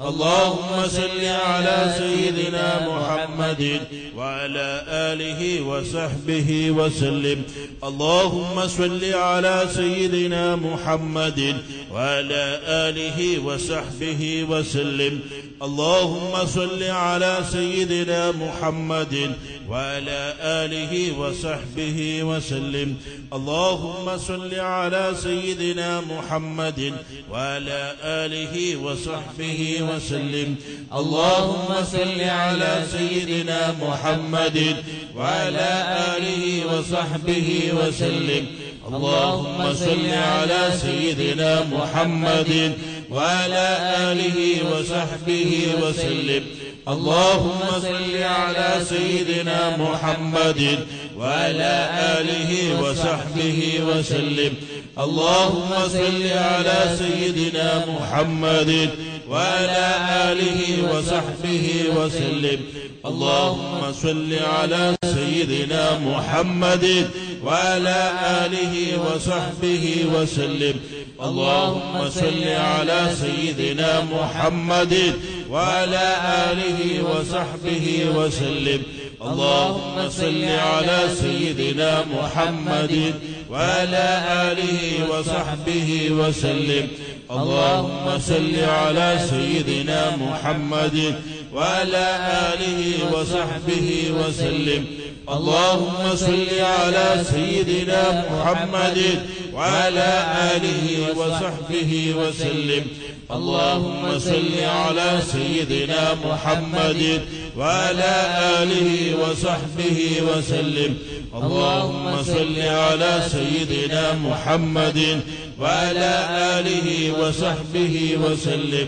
اللهم صل على سيدنا محمد وعلى آله وصحبه وسلم اللهم صل على سيدنا محمد وعلى آله وصحبه وسلم اللهم صل على سيدنا محمد وعلى آله وصحبه وسلم اللهم صل على سيدنا محمد وعلى آله وصحبه وسلم اللهم صل على سيدنا محمد وعلى آله وصحبه وسلم اللهم صل على سيدنا محمد وعلى آله وصحبه وسلم اللهم صل على سيدنا محمد وعلى آله وصحبه وسلم اللهم صل على سيدنا محمد وعلى آله وصحبه وسلم اللهم صل على سيدنا محمد وعلى آله وصحبه وسلم اللهم صل على سيدنا محمد وعلى آله وصحبه وسلم اللهم صل على سيدنا محمد وعلى آله وصحبه وسلم اللهم صل على سيدنا محمد وعلى آله وصحبه وسلم اللهم صل على سيدنا محمد وعلى آله وصحبه وسلم اللهم صل على سيدنا محمد وعلى آله وصحبه وسلم اللهم صل على سيدنا محمد وعلى آله وصحبه وسلم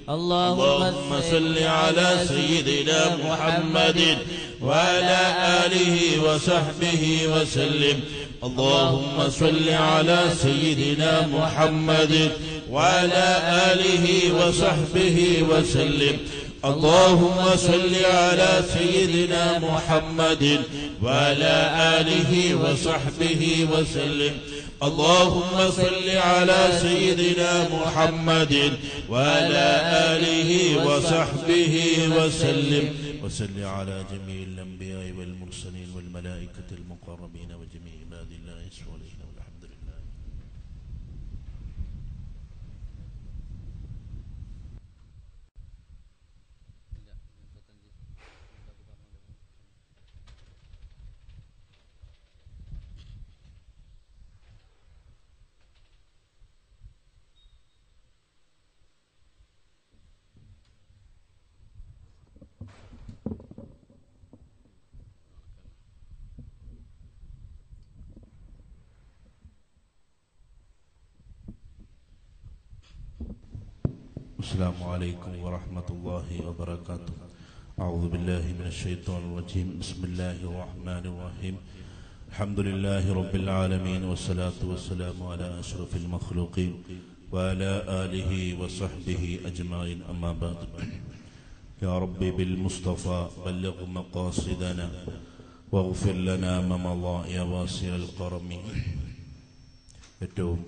اللهم صل على سيدنا محمد وعلى آله وصحبه وسلم اللهم صل على سيدنا محمد وعلى آله وصحبه وسلم اللهم صل على سيدنا محمد وعلى آله وصحبه وسلم اللهم صل على سيدنا محمد وعلى آله وصحبه وسلم وصل على جميع الأنبياء والمرسلين والملائكة المقربين وجميع عباد الله الصالحين والحمد لله السلام عليكم ورحمة الله وبركاته أعوذ بالله من الشيطان الرجيم بسم الله الرحمن الرحيم الحمد لله رب العالمين والصلاة والسلام على أشرف المخلوقين وعلى آله وصحبه أجمعين أما بعد يا ربي بالمصطفى بلغ مقاصدنا واغفر لنا ما مضى يا واسع الكرم ഏറ്റവും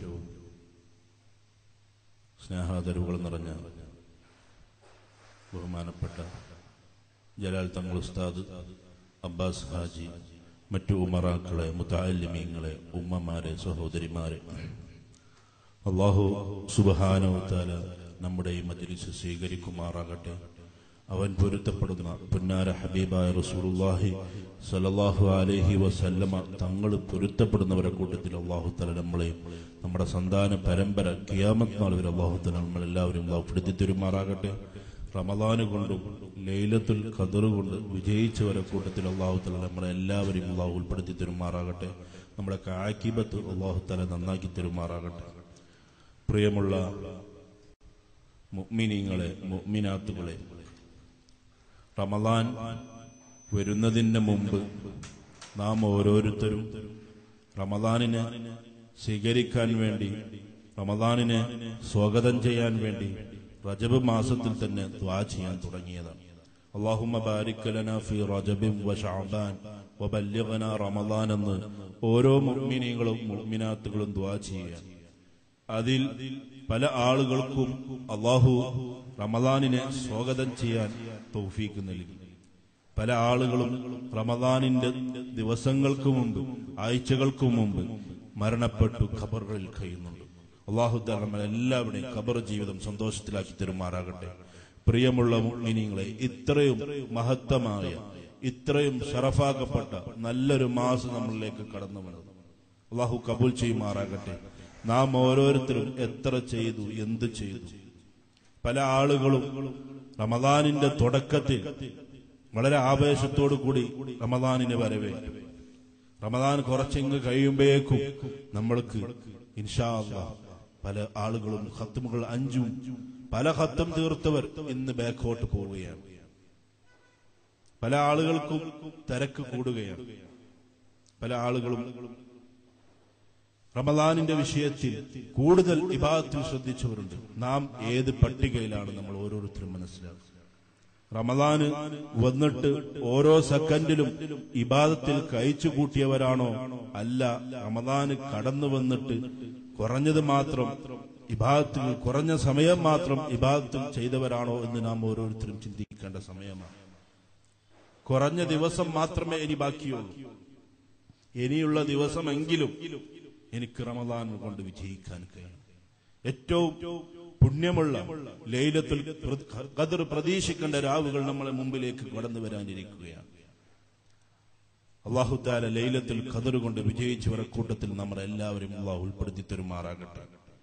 സ്നേഹാദരവുകൾ നിറഞ്ഞ ബഹുമാനപ്പെട്ട ജലാൽ തങ്ങൾ ഉസ്താദ് അബ്ബാസ് ഹാജി മറ്റു ഉമറാക്കളെ മുത്താലിമീങ്ങളെ ഉമ്മമാരെ സഹോദരിമാരെ അള്ളാഹു സുബഹാനവത്താല നമ്മുടെ ഈ മജ്ലിസ് സ്വീകരിക്കുമാറാകട്ടെ അവൻ പൊരുത്തപ്പെടുന്ന പുന്നാര ഹബീബായ റസൂലുള്ളാഹി സല്ലല്ലാഹു അലൈഹി വസല്ലമ തങ്ങൾ പൊരുത്തപ്പെടുന്നവരെ കൂട്ടത്തിൽ അള്ളാഹു തല നമ്മളെ നമ്മുടെ സന്താന പരമ്പര കിയാമത്ത് നാൾ വരെ അള്ളാഹു തല നമ്മളെല്ലാവരും അള്ളാഹു പിടുത്തി തരുമാറാകട്ടെ റമദാന് കൊണ്ടും ലൈലത്തുൽ ഖദർ കൊണ്ട് വിജയിച്ചവരെ കൂട്ടത്തിൽ അള്ളാഹു തല നമ്മളെ എല്ലാവരും അള്ളാഹു ഉൾപ്പെടുത്തി തരുമാറാകട്ടെ നമ്മുടെ കാക്കിബത്ത് അള്ളാഹു തല നന്നാക്കി തരുമാറാകട്ടെ പ്രിയമുള്ള മുഅ്മിനീങ്ങളെ മുഅ്മിനാത്തുകളെ റമദാൻ വരുന്നതിന് മുമ്പ് നാം ഓരോരുത്തരും റമദാനിനെ സ്വീകരിക്കാൻ വേണ്ടി റമദാനിനെ സ്വാഗതം ചെയ്യാൻ വേണ്ടി റജബ് മാസത്തിൽ തന്നെ ദ്വാ ചെയ്യാൻ തുടങ്ങിയതാണ് അള്ളാഹുമ്മ ബാരിക്കലന ഫി റജബിൻ വ ഷഅബാൻ വബല്ലിഗ്ന റമദാൻ എന്ന് ഓരോ മുഅ്മിനീങ്ങളും മുഅ്മിനാത്തുകളും ദ്വാ ചെയ്യുകയാണ് അതിൽ പല ആളുകൾക്കും അള്ളാഹു റമദാനിനെ സ്വാഗതം ചെയ്യാൻ തൗഫീക്ക് നൽകി പല ആളുകളും റമദാനിന്റെ ദിവസങ്ങൾക്ക് മുമ്പ് ആഴ്ചകൾക്ക് മുമ്പ് മരണപ്പെട്ടു ഖബറുകളിൽ കഴിയുന്നുണ്ട് അള്ളാഹു നമ്മൾ എല്ലാവരുടെയും ഖബർ ജീവിതം സന്തോഷത്തിലാക്കി തരുമാറാകട്ടെ പ്രിയമുള്ള മുഅ്മിനീങ്ങളെ ഇത്രയും മഹത്തമായ ഇത്രയും ഷറഫാക്കപ്പെട്ട നല്ലൊരു മാസം നമ്മളിലേക്ക് കടന്നു വന്നത് അള്ളാഹു കബൂൽ ചെയ്യുമാറാകട്ടെ നാം ഓരോരുത്തരും എത്ര ചെയ്തു എന്ത് ചെയ്തു പല ആളുകളും റമദാനിന്റെ തുടക്കത്തിൽ വളരെ ആവേശത്തോടു കൂടി റമദാനിനെ വരവേറ്റു റമദാൻ കുറച്ചെങ്ങ് കഴിയുമ്പോഴേക്കും നമ്മൾക്ക് ഇൻഷാ അല്ലാഹ് പല ആളുകളും ഹത്തുമുകൾ അഞ്ചും പല ഹത്തം തീർത്തവർ ഇന്ന് ബാക്കോട്ട് പോവുകയാണ് പല ആളുകൾക്കും തിരക്ക് കൂടുകയാണ് പല ആളുകളും റമദാനിന്റെ വിഷയത്തിൽ കൂടുതൽ ഇബാദത്തിൽ ശ്രദ്ധിച്ചവരുണ്ട് നാം ഏത് പട്ടികയിലാണ് നമ്മൾ ഓരോരുത്തരും മനസ്സിലാക്കുക റമദാന് വന്നിട്ട് ഓരോ സെക്കൻഡിലും ഇബാദത്തിൽ കഴിച്ചു കൂട്ടിയവരാണോ അല്ല റമദാന് കടന്നു വന്നിട്ട് കുറഞ്ഞത് മാത്രം ഇബാദത്തിൽ കുറഞ്ഞ സമയം മാത്രം ഇബാദത്തിൽ ചെയ്തവരാണോ എന്ന് നാം ഓരോരുത്തരും ചിന്തിക്കേണ്ട സമയമാണ് കുറഞ്ഞ ദിവസം മാത്രമേ ഇനി ബാക്കിയുള്ളൂ ഇനിയുള്ള ദിവസമെങ്കിലും എനിക്ക് റമദാൻ കൊണ്ട് വിജയിക്കാൻ കഴിയും ഏറ്റവും പുണ്യമുള്ള ലൈലത്തുൽ ഖദർ പ്രതീക്ഷിക്കേണ്ട രാവുകൾ നമ്മളെ മുമ്പിലേക്ക് കടന്നു വരാനിരിക്കുകയാണ് അള്ളാഹു താല ലൈലത്തുൽ ഖദർ കൊണ്ട് വിജയിച്ചവരെ കൂട്ടത്തിൽ നമ്മൾ എല്ലാവരും അള്ളാഹു ഉൾപ്പെടുത്തി തരുമാറാകട്ടെ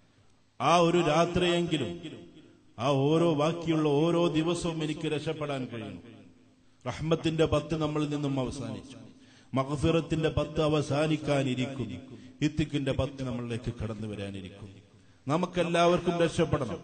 ആ ഒരു രാത്രിയെങ്കിലും ആ ഓരോ ബാക്കിയുള്ള ഓരോ ദിവസവും എനിക്ക് രക്ഷപ്പെടാൻ കഴിയും റഹ്മത്തിന്റെ പത്ത് നമ്മളിൽ നിന്നും അവസാനിച്ചു മഹഫിറത്തിന്റെ പത്ത് അവസാനിക്കാനിരിക്കുന്നു ഇത്തിക്കിന്റെ പത്ത് നമ്മളിലേക്ക് കടന്നു വരാനിരിക്കുന്നു നമുക്കെല്ലാവർക്കും രക്ഷപ്പെടണം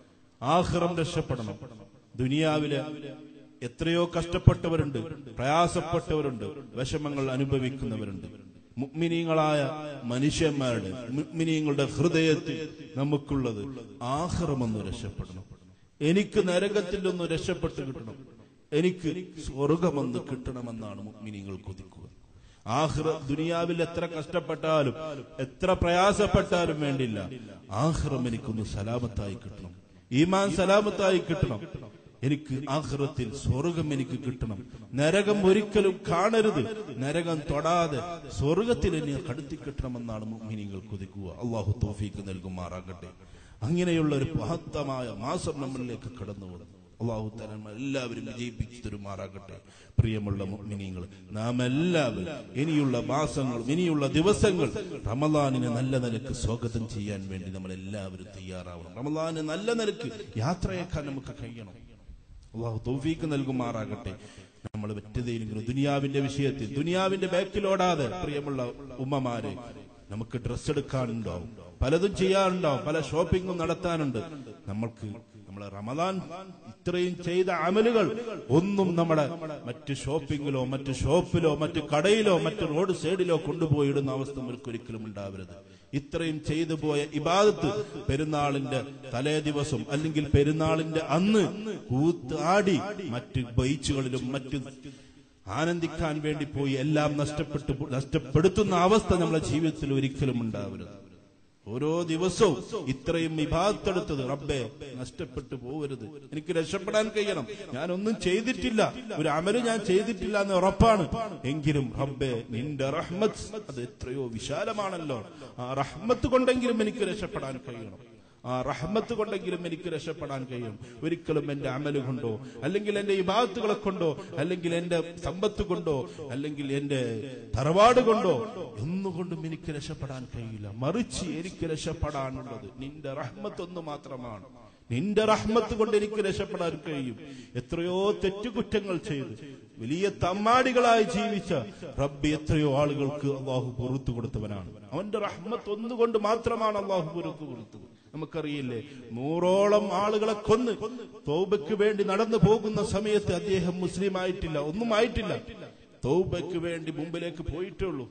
ആഹ്റം രക്ഷപ്പെടണം ദുനിയാവിലെ എത്രയോ കഷ്ടപ്പെട്ടവരുണ്ട് പ്രയാസപ്പെട്ടവരുണ്ട് വിഷമങ്ങൾ അനുഭവിക്കുന്നവരുണ്ട് മുഗ്മിനീങ്ങളായ മനുഷ്യന്മാരുടെ മുഗ്മിനീങ്ങളുടെ ഹൃദയത്തിൽ നമുക്കുള്ളത് ആഹ്റമൊന്ന് രക്ഷപ്പെടണം എനിക്ക് നരകത്തിൽ ഒന്ന് രക്ഷപ്പെട്ട് കിട്ടണം എനിക്ക് സ്വർഗമൊന്ന് കിട്ടണമെന്നാണ് മുഗ്മിനീങ്ങൾ കൊതിക്കുക ആഹ്റ ദുനിയാവിൽ എത്ര കഷ്ടപ്പെട്ടാലും എത്ര പ്രയാസപ്പെട്ടാലും വേണ്ടില്ല ആഹ്റം എനിക്കൊന്ന് സലാമത്തായി കിട്ടണം ഈമാൻ സലാമത്തായി കിട്ടണം എനിക്ക് ആഹ്റത്തിൽ സ്വർഗം എനിക്ക് കിട്ടണം നരകം ഒരിക്കലും കാണരുത് നരകം തൊടാതെ സ്വർഗത്തിൽ എന്നെ കടത്തി കിട്ടണമെന്നാണ് മുഗ്മിനികൾ കൊതിക്കുക അള്ളാഹു തോഫീക്ക് നൽകുമാറാകട്ടെ അങ്ങനെയുള്ള ഒരു മഹത്തമായ മാസം നമ്മളിലേക്ക് കടന്നു വന്നു അള്ളാഹു തലമ എല്ലാവരും വിജയിപ്പിച്ചു തരുമാറാകട്ടെ പ്രിയമുള്ള മുഗ്മിനിങ്ങൾ നാം എല്ലാവരും ഇനിയുള്ള മാസങ്ങളും ഇനിയുള്ള ദിവസങ്ങൾ റമദാനിനെ നല്ല നിലക്ക് സ്വാഗതം ചെയ്യാൻ വേണ്ടി നമ്മൾ എല്ലാവരും തയ്യാറാവണം റമദാന് നല്ല നിലക്ക് യാത്രയേക്കാൻ നമുക്ക് കഴിയണം അള്ളാഹു തൗഫീക്ക് നൽകുമാറാകട്ടെ നമ്മൾ മറ്റേതെങ്കിലും ദുനിയാവിന്റെ വിഷയത്തിൽ ദുനിയാവിന്റെ ബാക്കിലോടാതെ പ്രിയമുള്ള ഉമ്മമാരെ നമുക്ക് ഡ്രസ് എടുക്കാനുണ്ടാവും പലതും ചെയ്യാനുണ്ടാവും പല ഷോപ്പിങ്ങും നടത്താനുണ്ട് നമ്മൾക്ക് നമ്മളെ റമദാൻ ഇത്രയും ചെയ്ത അമലുകൾ ഒന്നും നമ്മുടെ മറ്റ് ഷോപ്പിങ്ങിലോ മറ്റ് ഷോപ്പിലോ മറ്റ് കടയിലോ മറ്റ് റോഡ് സൈഡിലോ കൊണ്ടുപോയി ഇടുന്ന അവസ്ഥ നമുക്ക് ഒരിക്കലും ഉണ്ടാവരുത് ഇത്രയും ചെയ്തു പോയ ഇബാദത്ത് പെരുന്നാളിന്റെ തലേ ദിവസം അല്ലെങ്കിൽ പെരുന്നാളിന്റെ അന്ന് കൂത്താടി മറ്റ് ബൈച്ചുകളിലും മറ്റ് ആനന്ദിക്കാൻ വേണ്ടി പോയി എല്ലാം നഷ്ടപ്പെട്ടു നഷ്ടപ്പെടുത്തുന്ന അവസ്ഥ നമ്മുടെ ജീവിതത്തിൽ ഒരിക്കലും ഉണ്ടാവരുത് ഓരോ ദിവസവും ഇത്രയും വിഭാഗത്തെടുത്തത് റബ്ബെ നഷ്ടപ്പെട്ടു പോകരുത് എനിക്ക് രക്ഷപ്പെടാൻ കഴിയണം ഞാൻ ഒന്നും ചെയ്തിട്ടില്ല ഒരു അമല് ഞാൻ ചെയ്തിട്ടില്ല എന്ന് ഉറപ്പാണ് എങ്കിലും റബ്ബെ നിന്റെ റഹ്മത്ത് അത് എത്രയോ വിശാലമാണല്ലോ ആ റഹ്മത്ത് കൊണ്ടെങ്കിലും എനിക്ക് രക്ഷപ്പെടാൻ കഴിയണം ആ റഹ്മത്ത് കൊണ്ടെങ്കിലും എനിക്ക് രക്ഷപ്പെടാൻ കഴിയും ഒരിക്കലും എന്റെ അമല് കൊണ്ടോ അല്ലെങ്കിൽ എന്റെ ഇബാത്തുകളെ കൊണ്ടോ അല്ലെങ്കിൽ എന്റെ സമ്പത്ത് കൊണ്ടോ അല്ലെങ്കിൽ എന്റെ തറവാട് കൊണ്ടോ ഒന്നുകൊണ്ടും എനിക്ക് രക്ഷപ്പെടാൻ കഴിയില്ല മറിച്ച് എനിക്ക് രക്ഷപ്പെടാനുള്ളത് നിന്റെ റഹ്മത്ത് ഒന്ന് മാത്രമാണ് നിന്റെ റഹ്മത്ത് കൊണ്ട് എനിക്ക് രക്ഷപ്പെടാൻ കഴിയും എത്രയോ തെറ്റുകുറ്റങ്ങൾ ചെയ്ത് വലിയ തമ്മാടികളായി ജീവിച്ച റബ്ബി എത്രയോ ആളുകൾക്ക് അള്ളാഹു പുറത്തു കൊടുത്തവനാണ് അവന്റെ റഹ്മത്ത് ഒന്നുകൊണ്ട് മാത്രമാണ് അള്ളാഹു പുറത്തു കൊടുത്തത് നമുക്കറിയില്ലേ നൂറോളം ആളുകളെ കൊന്ന് തൗബയ്ക്ക് വേണ്ടി നടന്നു പോകുന്ന സമയത്ത് അദ്ദേഹം മുസ്ലിം ആയിട്ടില്ല ഒന്നും ആയിട്ടില്ല തൗബയ്ക്ക് വേണ്ടി മുമ്പിലേക്ക് പോയിട്ടുള്ളൂ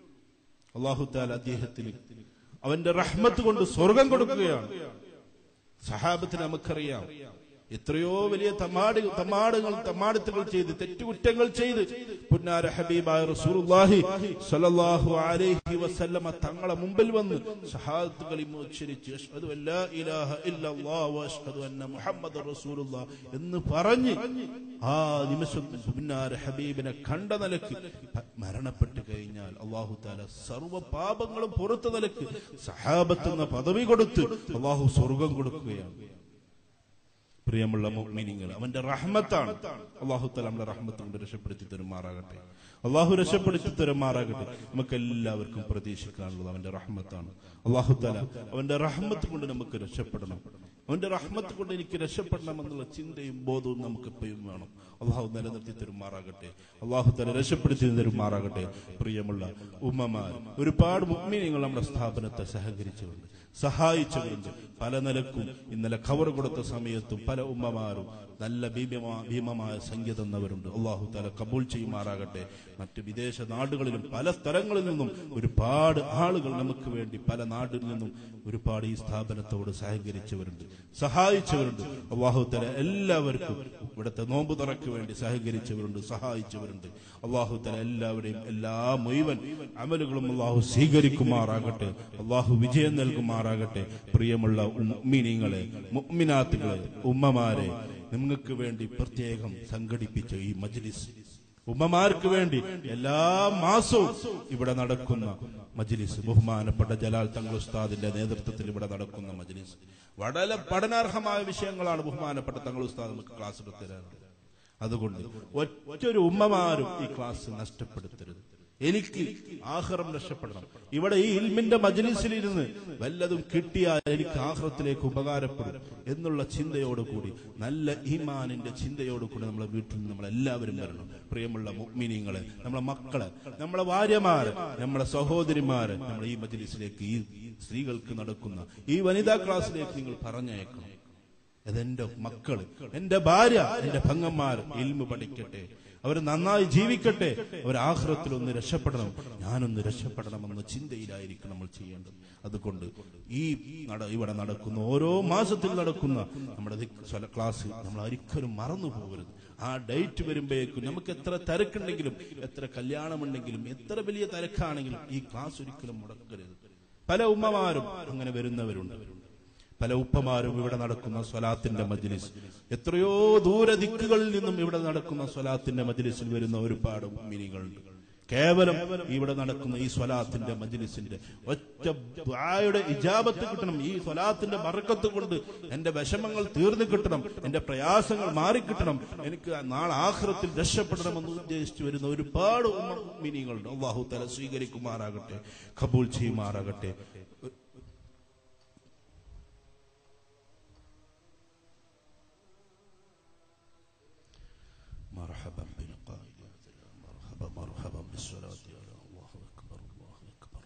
അള്ളാഹു താൽ അദ്ദേഹത്തിന് അവന്റെ റഹ്മത്ത് കൊണ്ട് സ്വർഗം കൊടുക്കുകയാണ് സഹാബത്തിന് നമുക്കറിയാം എത്രയോ വലിയ തമാട് തമാടുകൾ തമാടത്തുകൾ ചെയ്ത് തെറ്റുകുറ്റങ്ങൾ ചെയ്ത് പുന്നാര ഹബീബായ റസൂലുള്ളാഹി സ്വല്ലല്ലാഹു അലൈഹി വസല്ലമ തങ്ങളെ മുമ്പിൽ വന്ന് ഷഹാദത്ത് കലിമ ഉച്ചരിച്ച് അഷ്ഹദു അല്ലാ ഇലാഹ ഇല്ലല്ലാഹു വഅഷ്ഹദു അന്ന മുഹമ്മദർ റസൂലുള്ളാഹ് എന്ന് പറഞ്ഞ് ആ നിമിഷം പുന്നാര ഹബീബിനെ കണ്ട നിലക്ക് മരണപ്പെട്ടു കഴിഞ്ഞാൽ അള്ളാഹു താല സർവ്വ പാപങ്ങളും പുറത്ത നിലക്ക് സഹാബത്ത് എന്ന പദവി കൊടുത്ത് അള്ളാഹു സ്വർഗം കൊടുക്കുകയാണ് പ്രിയമുള്ള മുഅ്മിനീങ്ങൾ അവന്റെ റഹ്മത്താണ് അള്ളാഹു തല നമ്മളെ റഹ്മത്ത് കൊണ്ട് രക്ഷപ്പെടുത്തി തരുമാറാകട്ടെ അള്ളാഹു രക്ഷപ്പെടുത്തി തരുമാറാകട്ടെ നമുക്ക് എല്ലാവർക്കും പ്രതീക്ഷിക്കാനുള്ളത് അവന്റെ റഹ്മത്താണ് അള്ളാഹു തല അവന്റെ റഹ്മത്ത് കൊണ്ട് നമുക്ക് രക്ഷപ്പെടണം അവന്റെ റഹ്മത്ത് കൊണ്ട് എനിക്ക് രക്ഷപ്പെടണം എന്നുള്ള ചിന്തയും ബോധവും നമുക്ക് എപ്പോഴും വേണം അള്ളാഹു നിലനിർത്തി തരുമാറാകട്ടെ അള്ളാഹു തല രക്ഷപ്പെടുത്തി തരുമാറാകട്ടെ പ്രിയമുള്ള ഉമ്മമാർ ഒരുപാട് മുഗ്മിനികൾ നമ്മുടെ സ്ഥാപനത്തെ സഹകരിച്ചുകൊണ്ട് സഹായിച്ചവരുണ്ട് പല നിലക്കും ഇന്നലെ കവർ കൊടുത്ത സമയത്തും പല ഉമ്മമാരും നല്ല ഭീമമാ ഭീമമായ സംഖ്യ തന്നവരുണ്ട് അള്ളാഹു താല കബൂൾ ചെയ്യുമാറാകട്ടെ മറ്റ് വിദേശ നാടുകളിലും പല സ്ഥലങ്ങളിൽ നിന്നും ഒരുപാട് ആളുകൾ നമുക്ക് വേണ്ടി പല നാട്ടിൽ നിന്നും ഒരുപാട് ഈ സ്ഥാപനത്തോട് സഹകരിച്ചവരുണ്ട് സഹായിച്ചവരുണ്ട് അള്ളാഹു താല എല്ലാവർക്കും ഇവിടുത്തെ നോമ്പ് തുറക്ക് വേണ്ടി സഹകരിച്ചവരുണ്ട് സഹായിച്ചവരുണ്ട് അള്ളാഹു താല എല്ലാവരെയും എല്ലാ മുഴുവൻ അമലുകളും അള്ളാഹു സ്വീകരിക്കുമാറാകട്ടെ അള്ളാഹു വിജയം നൽകുമാറാകട്ടെ പ്രിയമുള്ള മുഅ്മിനീങ്ങളെ മുഅ്മിനാത്തുകളെ ഉമ്മമാരെ നിങ്ങൾക്ക് വേണ്ടി പ്രത്യേകം സംഘടിപ്പിച്ച ഈ മജ്ലിസ് ഉമ്മമാർക്ക് വേണ്ടി എല്ലാ മാസവും ഇവിടെ നടക്കുന്ന മജ്ലിസ് ബഹുമാനപ്പെട്ട ജലാൽ തങ്ങൾ ഉസ്താദിന്റെ നേതൃത്വത്തിൽ ഇവിടെ നടക്കുന്ന മജ്ലിസ് വളരെ പഠനാർഹമായ വിഷയങ്ങളാണ് ബഹുമാനപ്പെട്ട തങ്ങൾ ഉസ്താദ് നമുക്ക് ക്ലാസ് എടുത്തരാറുള്ളത് അതുകൊണ്ട് ഒറ്റൊരു ഉമ്മമാരും ഈ ക്ലാസ് നഷ്ടപ്പെടുത്തരുത് എനിക്ക് ആഹ്റം രക്ഷപ്പെടണം ഇവിടെ ഈ ഇൽമിന്റെ മജ്ലിസിലിരുന്ന് വല്ലതും കിട്ടിയാൽ എനിക്ക് ആഹ്റത്തിലേക്ക് ഉപകാരപ്പെടും എന്നുള്ള ചിന്തയോടുകൂടി നല്ല ഈമാനിന്റെ ചിന്തയോടുകൂടി നമ്മളെ വീട്ടിൽ നിന്ന് നമ്മളെല്ലാവരും വരണം പ്രിയമുള്ള മുഗ്മിനിങ്ങളെ നമ്മളെ മക്കളെ നമ്മളെ ഭാര്യമാര് നമ്മളെ സഹോദരിമാര് നമ്മളെ ഈ മജ്ലിസിലേക്ക് ഈ സ്ത്രീകൾക്ക് നടക്കുന്ന ഈ വനിതാ ക്ലാസ്സിലേക്ക് നിങ്ങൾ പറഞ്ഞയക്കണം അതെന്റെ മക്കള് എന്റെ ഭാര്യ എന്റെ ഭങ്ങന്മാർ ഇൽമു പഠിക്കട്ടെ അവർ നന്നായി ജീവിക്കട്ടെ അവർ ആഹ്റത്തിൽ ഒന്ന് രക്ഷപ്പെടണം ഞാനൊന്ന് രക്ഷപ്പെടണമെന്ന ചിന്തയിലായിരിക്കും നമ്മൾ ചെയ്യേണ്ടത് അതുകൊണ്ട് ഈ നട ഇവിടെ നടക്കുന്ന ഓരോ മാസത്തിൽ നടക്കുന്ന നമ്മുടെ ദിക് സ്വല ക്ലാസ് നമ്മൾ ഒരിക്കലും മറന്നു പോകരുത് ആ ഡേറ്റ് വരുമ്പോഴേക്കും നമുക്ക് എത്ര തിരക്കുണ്ടെങ്കിലും എത്ര കല്യാണമുണ്ടെങ്കിലും എത്ര വലിയ തിരക്കാണെങ്കിലും ഈ ക്ലാസ് ഒരിക്കലും മുടക്കരുത് പല ഉമ്മമാരും അങ്ങനെ വരുന്നവരുണ്ട് പല ഉപ്പമാരും ഇവിടെ നടക്കുന്ന സ്വലാത്തിന്റെ മജ്ലിസ് എത്രയോ ദൂര ദിക്കുകളിൽ നിന്നും ഇവിടെ നടക്കുന്ന സ്വലാത്തിന്റെ മജ്ലിസിൽ വരുന്ന ഒരുപാട് മിനികളുണ്ട് കേവലം ഇവിടെ നടക്കുന്ന ഈ സ്വലാത്തിന്റെ മജ്ലിസിന്റെ ഒറ്റ ദുആയുടെ ഇജാബത്ത് കിട്ടണം ഈ സ്വലാത്തിന്റെ ബർക്കത്ത് കൊണ്ട് എന്റെ വിഷമങ്ങൾ തീർന്നു കിട്ടണം എന്റെ പ്രയാസങ്ങൾ മാറിക്കിട്ടണം എനിക്ക് നാളെ ആഹ്റത്തിൽ രക്ഷപ്പെടണമെന്ന് ഉദ്ദേശിച്ചു വരുന്ന ഒരുപാട് മിനികളുണ്ട് അള്ളാഹു തല സ്വീകരിക്കുമാറാകട്ടെ കബൂൽ ചെയ്യുമാറാകട്ടെ مرحبا بالقائد مرحبا مرحبا بالصلاة على الله أكبر الله أكبر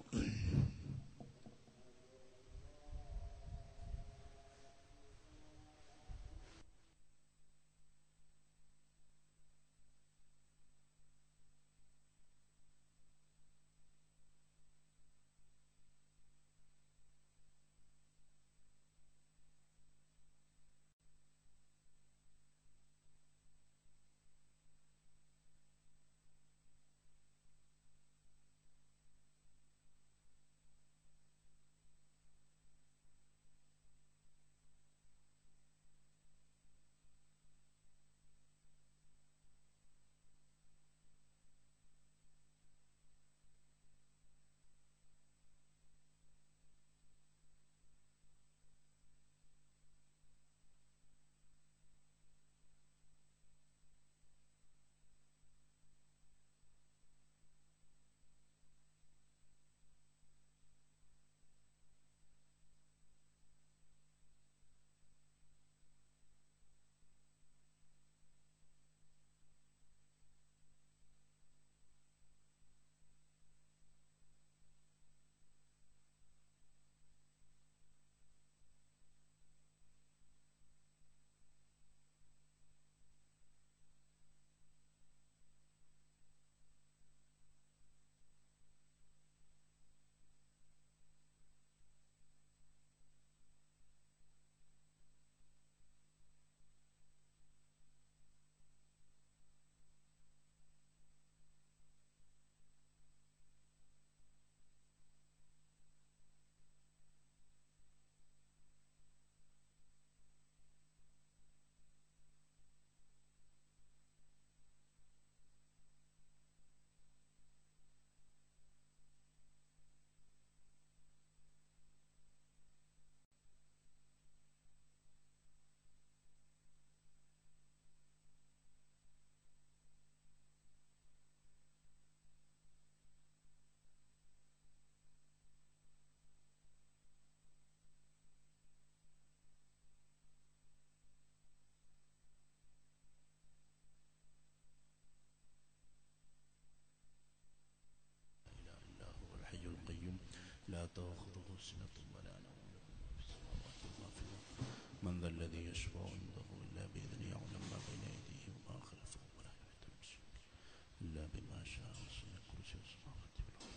لا تأخذه سنة ولا نوم في السماوات وما في الأرض من ذا الذي يشفع عنده إلا بإذنه يعلم ما بين أيديهم وما خلفهم ولا يحيطون بشيء إلا بما شاء وسع كرسي السماوات والأرض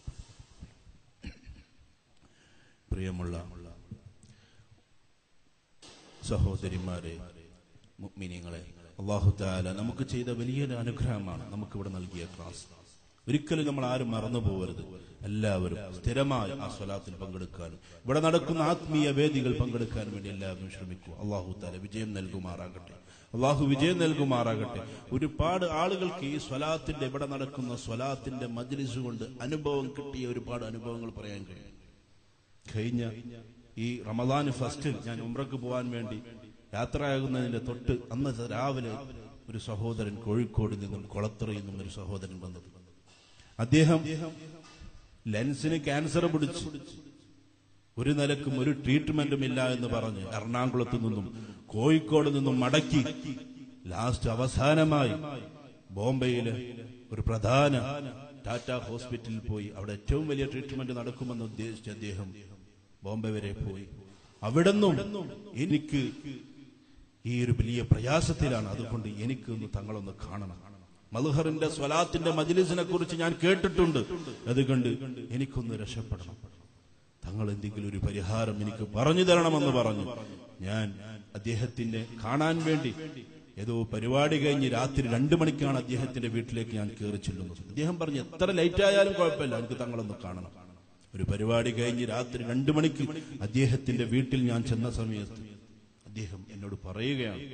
പ്രിയമുള്ള സഹോദരിമാരെ മുഅ്മിനീങ്ങളെ അള്ളാഹു താല നമുക്ക് ചെയ്ത വലിയൊരു അനുഗ്രഹമാണ് നമുക്കിവിടെ നൽകിയ ക്ലാസ് ഒരിക്കലും നമ്മൾ ആരും മറന്നു പോകരുത് എല്ലാവരും സ്ഥിരമായി ആ സ്വലാത്തിൽ പങ്കെടുക്കാനും ഇവിടെ നടക്കുന്ന ആത്മീയ വേദികൾ പങ്കെടുക്കാൻ വേണ്ടി എല്ലാവരും ശ്രമിക്കൂ അള്ളാഹു താല വിജയം നൽകുമാറാകട്ടെ അള്ളാഹു വിജയം നൽകുമാറാകട്ടെ ഒരുപാട് ആളുകൾക്ക് ഈ സ്വലാത്തിന്റെ ഇവിടെ നടക്കുന്ന സ്വലാത്തിന്റെ മജ്ലിസ് കൊണ്ട് അനുഭവം കിട്ടിയ ഒരുപാട് അനുഭവങ്ങൾ പറയാൻ കഴിയും കഴിഞ്ഞ ഈ റമദാൻ ഫസ്റ്റിൽ ഞാൻ ഉംറക്ക് പോകാൻ വേണ്ടി യാത്രയാകുന്നതിന്റെ തൊട്ട് അന്ന് രാവിലെ ഒരു സഹോദരൻ കോഴിക്കോട് നിന്നും കുളത്തറയിൽ നിന്നും ഒരു സഹോദരൻ വന്നത് അദ്ദേഹം ലെൻസിന് ക്യാൻസർ പിടിച്ചു ഒരു നിലക്കും ഒരു ട്രീറ്റ്മെന്റും ഇല്ല എന്ന് പറഞ്ഞ് എറണാകുളത്ത് നിന്നും കോഴിക്കോട് നിന്നും മടക്കി ലാസ്റ്റ് അവസാനമായി ബോംബെയിലെ ഒരു പ്രധാന ടാറ്റ ഹോസ്പിറ്റലിൽ പോയി അവിടെ ഏറ്റവും വലിയ ട്രീറ്റ്മെന്റ് നടക്കുമെന്ന് ഉദ്ദേശിച്ച് അദ്ദേഹം ബോംബെ വരെ പോയി അവിടുന്നും എനിക്ക് ഈ ഒരു വലിയ പ്രയാസത്തിലാണ് അതുകൊണ്ട് എനിക്കൊന്ന് തങ്ങളൊന്ന് കാണണം മൽഹറിന്റെ സ്വലാത്തിന്റെ മജ്ലിസിനെ കുറിച്ച് ഞാൻ കേട്ടിട്ടുണ്ട് അതുകൊണ്ട് എനിക്കൊന്ന് രക്ഷപ്പെടണം തങ്ങൾ എന്തെങ്കിലും ഒരു പരിഹാരം എനിക്ക് പറഞ്ഞു തരണമെന്ന് പറഞ്ഞു ഞാൻ അദ്ദേഹത്തിന്റെ കാണാൻ വേണ്ടി ഏതോ പരിപാടി കഴിഞ്ഞ് രാത്രി രണ്ടു മണിക്കാണ് അദ്ദേഹത്തിന്റെ വീട്ടിലേക്ക് ഞാൻ കയറി ചെല്ലുന്നത് അദ്ദേഹം പറഞ്ഞു എത്ര ലൈറ്റ് ആയാലും കുഴപ്പമില്ല എനിക്ക് തങ്ങളൊന്ന് കാണണം ഒരു പരിപാടി കഴിഞ്ഞ് രാത്രി രണ്ടു മണിക്ക് അദ്ദേഹത്തിന്റെ വീട്ടിൽ ഞാൻ ചെന്ന സമയത്ത് അദ്ദേഹം എന്നോട് പറയുകയാണ്